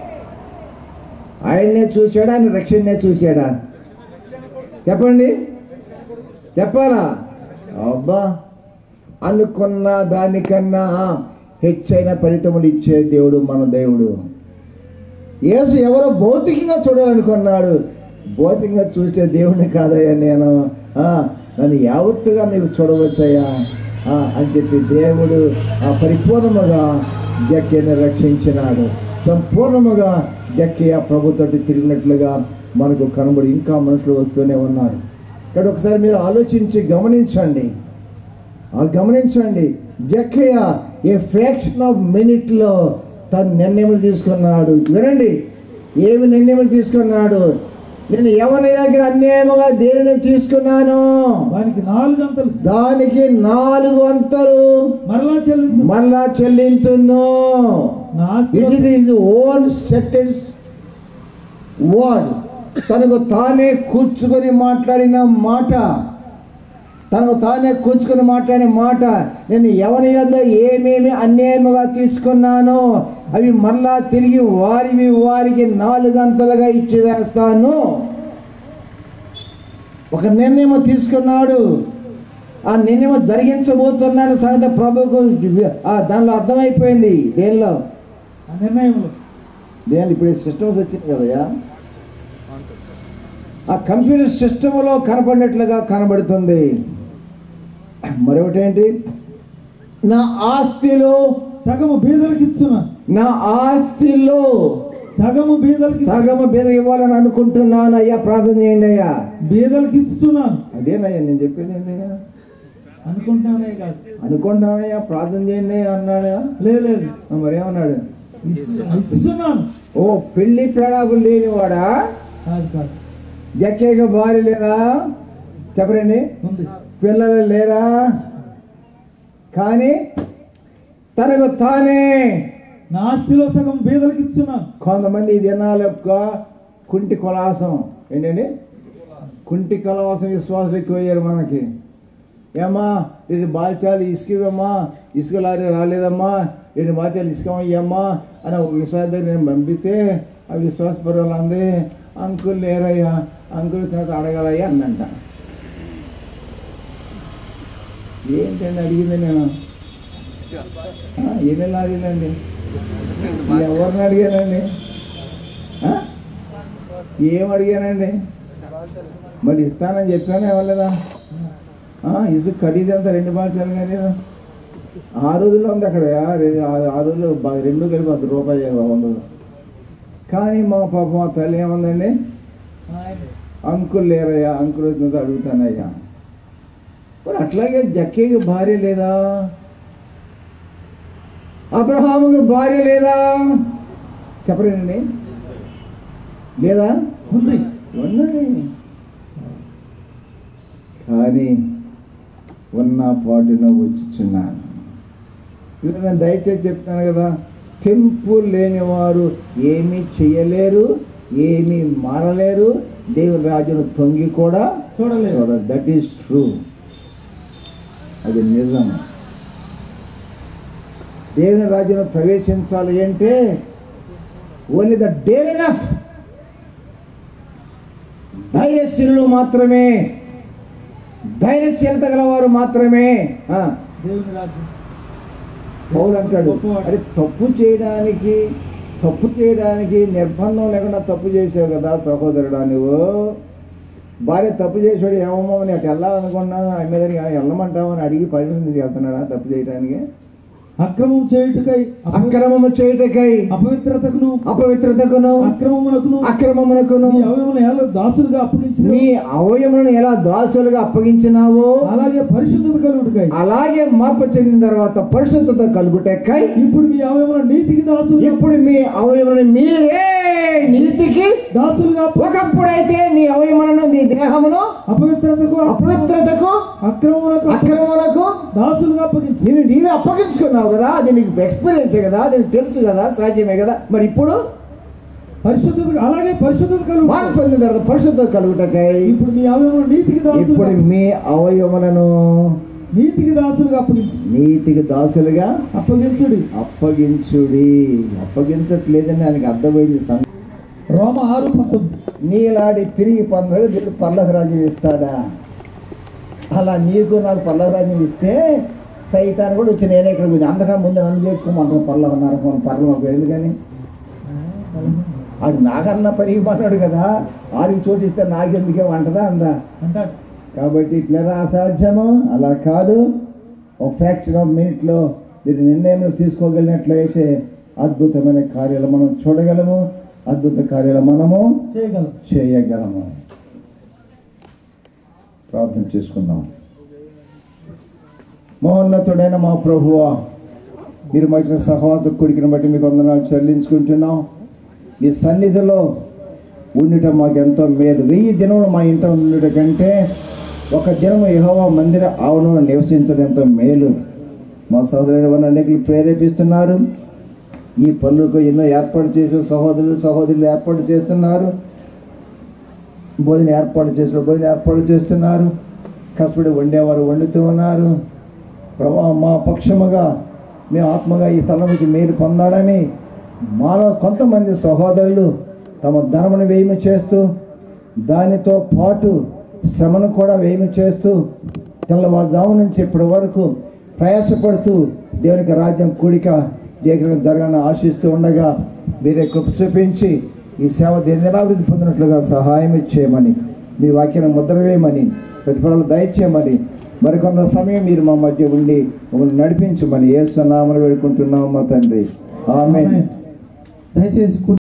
ఆయన్నే చూశాడా ఆయన రక్షణనే చూశాడా చెప్పండి చెప్పాలా అబ్బా అనుకున్న దానికన్నా హెచ్చైన ఫలితములు ఇచ్చే దేవుడు మన దేవుడు యేసు ఎవరో భౌతికంగా చూడాలనుకున్నాడు భౌతికంగా చూసే దేవుడిని కాదయ్యా నేను ఆ, నన్ను యావత్తుగా నీవు చూడవచ్చయ్యా ఆ, అని చెప్పి దేవుడు ఆ పరిపూర్ణముగా జక్కిని రక్షించినాడు సంపూర్ణముగా జక్కి ఆ ప్రభుతోటి తిరిగినట్లుగా మనకు కనబడి ఇంకా మనుషులు వస్తూనే ఉన్నారు ఇక్కడ ఒకసారి మీరు ఆలోచించి గమనించండి ఆ గమనించండి జక్కయ్య ఏ ఫ్రాక్షన్ ఆఫ్ మినిట్ లో తన నిర్ణయములు తీసుకున్నాడు వినండి ఏమి నిర్ణయములు తీసుకున్నాడు నేను ఎవరి దగ్గర అన్యాయముగా దేనిని తీసుకున్నాను దానికి నాలుగు అంతలు దానికి నాలుగు అంతలు మరలా చెల్లింది మరలా చెల్లించును నా ఆస్తి ఇది ఇది ఓన్ సెంటెన్స్ వర్డ్ తనకు తానే కూర్చుకొని మాట్లాడిన మాట తనకు తానే కూర్చుకొని మాట్లాడిన మాట నేను ఎవరి యొద్ద ఏమేమి అన్యాయముగా తీసుకున్నానో అవి మరలా తిరిగి వారివి వారికి నాలుగంతలుగా ఇచ్చి వేస్తాను ఒక నిర్ణయం తీసుకున్నాడు ఆ నిర్ణయం జరిగించబోతున్నాడు సంగతి ప్రభుకు ఆ దానిలో అర్థమైపోయింది దేనిలో ఆ నిర్ణయంలో దేని ఇప్పుడు సిస్టమ్స్ వచ్చింది కదయ్యా ఆ కంప్యూటర్ సిస్టంలో కనపడినట్లుగా కనబడుతుంది మరొకటి ఏంటి నా ఆస్తిలో సగము బీదలకి ఇచ్చున్నా నా ఆస్తిలో సగము బీదలకి సగము బీద ఇవ్వాలని అనుకుంటున్నాను అయ్యా ప్రార్థన చేయండి అయ్యా బీదలకి ఇస్తున్నాను అదేనయ్యా నేను చెప్పేది ఏంటయ్యా అనుకుంటానే కాదు అనుకుంటున్నానయ్యా ప్రార్థన చేయండి అన్నాడు లేదు లేదు మరేమన్నాడు ఇచ్చు- ఇస్తున్నాను ఓ పెళ్లి ప్రణాళికలు లేనివాడా కాదు కాదు జక్కేగా భార్య లేదా చెప్పరండి ఉంది పిల్లలు లేరా కానీ తనకు తానే నా ఆస్తిలో సగం బీదలకి ఇస్తున్నాను కొంతమంది ఈ దినాల యొక్క కుంటి కొలాసం ఏంటండి కుంటి కొలాసం విశ్వాసులు ఎక్కువయ్యారు మనకి ఏమ్మా రెండు బాల్చాలు ఇసుకమ్మా ఇసుక లారీ రాలేదమ్మా రెండు బాల్చాలు ఇసుకమ్మయ్యమ్మా అని ఒక విశ్వాస దగ్గర నేను పంపితే ఆ విశ్వాస పరువులు అంది అంకుల్ లేరయ్యా అంకుల్ తర్వాత అడగాలయ్యా అందంట ఏంటండి అడిగింది నేను ఆ, ఎన్ని లారీలండి ఎవరిని అడిగానండి ఆ? ఏం అడిగానండి మరి ఇస్తానని చెప్పాను ఇవ్వలేదా ఆ, ఇసుక ఖరీదు ఎంత రెండు బాల్చాలు కానీ ఆ రోజుల్లో ఉంది అక్కడ రెండు- ఆ- ఆ రోజుల్లో బా- రెండు కలిపి వంద రూపాయలు వందలు కానీ మా పాప మా తల్లి ఏముందండి అంకుల్ లేరయ్యా అంకుల్ వచ్చినంత అడుగుతానయ్యా మరి అట్లాగే జక్కేకి భార్య లేదా అబ్రహాముకి భార్య లేదా చెప్పరేనండి లేదా ఉంది ఉన్నది కానీ ఉన్న పాటున వచ్చుచున్నాను ఇప్పుడు నేను దయచేసి చెప్తాను కదా తెంపు లేని వారు ఏమీ చేయలేరు ఏమీ మారలేరు దేవుని రాజును తొంగి కూడా చూడలేదు చూడాలి దట్ ఈస్ ట్రూ అది నిజం దేవుని రాజ్యంలో ప్రవేశించాలి అంటే ఓన్లీ ద డేర్ ఎనఫ్ ధైర్యశీలు మాత్రమే ధైర్యశీలత గలవారు మాత్రమే ఆ, దేవుని రాజ్యం పౌలు అంటాడు గొప్పవాడు. అది తప్పు చేయడానికి తప్పు చేయడానికి నిర్బంధం లేకుండా తప్పు చేసావు కదా సహోదరుడా నువ్వు భార్య తప్పు చేసాడు ఏమమ్మో నేను అటు వెళ్ళాలనుకున్నాను ఆమె మీదకి వెళ్ళమంటావు అని అడిగి పర్మిషన్ తీసుకు వెళ్తున్నాడా తప్పు చేయడానికి అక్రమం చేయుటకై అప- అక్రమము చేయుటకై అపవిత్రతకును అపవిత్రతకును అక్రమమునకును అక్రమమునకును మీ అవయములను ఎలా దాసులుగా అప్పగించిన నీ అవయములను ఎలా దాసులుగా అప్పగించినావో అలాగే పరిశుద్ధత కలుగుటకై అలాగే మార్పు చెందిన తర్వాత పరిశుద్ధత కలుగుటకై ఇప్పుడు మీ అవయముల నీతికి దాసులు ఇప్పుడు మీ అవయములను మీరే నీతికి దాసులుగా అప్ప- ఒకప్పుడైతే నీ అవయములను నీ దేహమును అపవిత్రతకు అపవిత్రతకు అక్రమములకు అక్రమములకు దాసులుగా అప్పగించి నేను నీవే అప్పగించుకున్నావు కదా అది నీకు ఎక్స్పీరియన్సే కదా అది నీకు తెలుసు కదా సాధ్యమే కదా మరి ఇప్పుడు పరిశుద్ధత అలాగే పరిశుద్ధత కలుగు మార్పు పొందిన తర్వాత పరిశుద్ధత కలుగుటకై ఇప్పుడు మీ అవయముల నీతికి దాసులుగా ఇప్పుడు మీ అవయములను నీతికి దాసులుగా అప్పగించి నీతికి దాసులుగా అప్పగించుడి అప్పగించుడి అప్పగించట్లేదని ఆయనకి అర్థమైంది సంగతి రోమ ఆరు పంతొమ్మిది నీలాడి తిరిగి పండుగ దీనికి పర్లకు రాజ్యం ఇస్తాడా అలా నీకు నాకు పర్లకు రాజ్యం ఇస్తే సైతాన్ని కూడా వచ్చి నేనే ఇక్కడ కూర్చొని అందుకని ముందు నన్ను చేసుకోమంటాం పర్లకు నరకం పర్లకు ఎందుకని ఆడు నాకన్నా పరిగిపోన్నాడు కదా ఆడికి చోటిస్తే నాకెందుకే అంటదా అందా అంటాడు కాబట్టి ఇట్లా అసాధ్యము అలా కాదు ఒక ఫ్రాక్షన్ ఆఫ్ మినిట్లో మీరు నిర్ణయం తీసుకోగలిగినట్లయితే అద్భుతమైన కార్యాలు మనం చూడగలము అద్భుత కార్యాలు మనము చేయగలం చేయగలము ప్రార్థన చేసుకుందాం మహోన్నతుడైన మా ప్రభువా మీరు మా ఇచ్చిన సహవాస కొడికిని బట్టి మీకు వందనాలు చెల్లించుకుంటున్నాం ఈ సన్నిధిలో ఉండటం మాకు ఎంతో మేలు వెయ్యి దినములు మా ఇంట ఉండట కంటే ఒక దినము యెహోవా మందిర ఆవరణలో నివసించడం ఎంతో మేలు మా సహోదరులు వారిని అనేకులు ప్రేరేపిస్తున్నారు ఈ పనులకు ఎన్నో ఏర్పాటు చేసే సహోదరులు సహోదరులు ఏర్పాటు చేస్తున్నారు భోజనం ఏర్పాటు చేసిన భోజనం ఏర్పాటు చేస్తున్నారు కష్టపడి వండేవారు వండుతూ ఉన్నారు ప్రభా మా పక్షముగా మేము ఆత్మగా ఈ స్థలంకి మేలు పొందాలని మాలో కొంతమంది సహోదరులు తమ ధనమును వేయము చేస్తూ దానితో పాటు శ్రమను కూడా వేయము చేస్తూ తెల్లవారుజాము నుంచి ఇప్పటి వరకు ప్రయాసపడుతూ దేవునికి రాజ్యం కూడిక జయకరం జరగాలని ఆశిస్తూ ఉండగా మీరే కృప చూపించి ఈ సేవ దినాభివృద్ధి పొందినట్లుగా సహాయం చేయమని మీ వాక్యాన్ని ముద్ర వేయమని ప్రతిఫలాలు దయచేయమని మరికొంత సమయం మీరు మా మధ్య ఉండి మమ్మల్ని నడిపించమని ఏ నామలు వేడుకుంటున్నాం మా తండ్రి ఆమె దయచేసి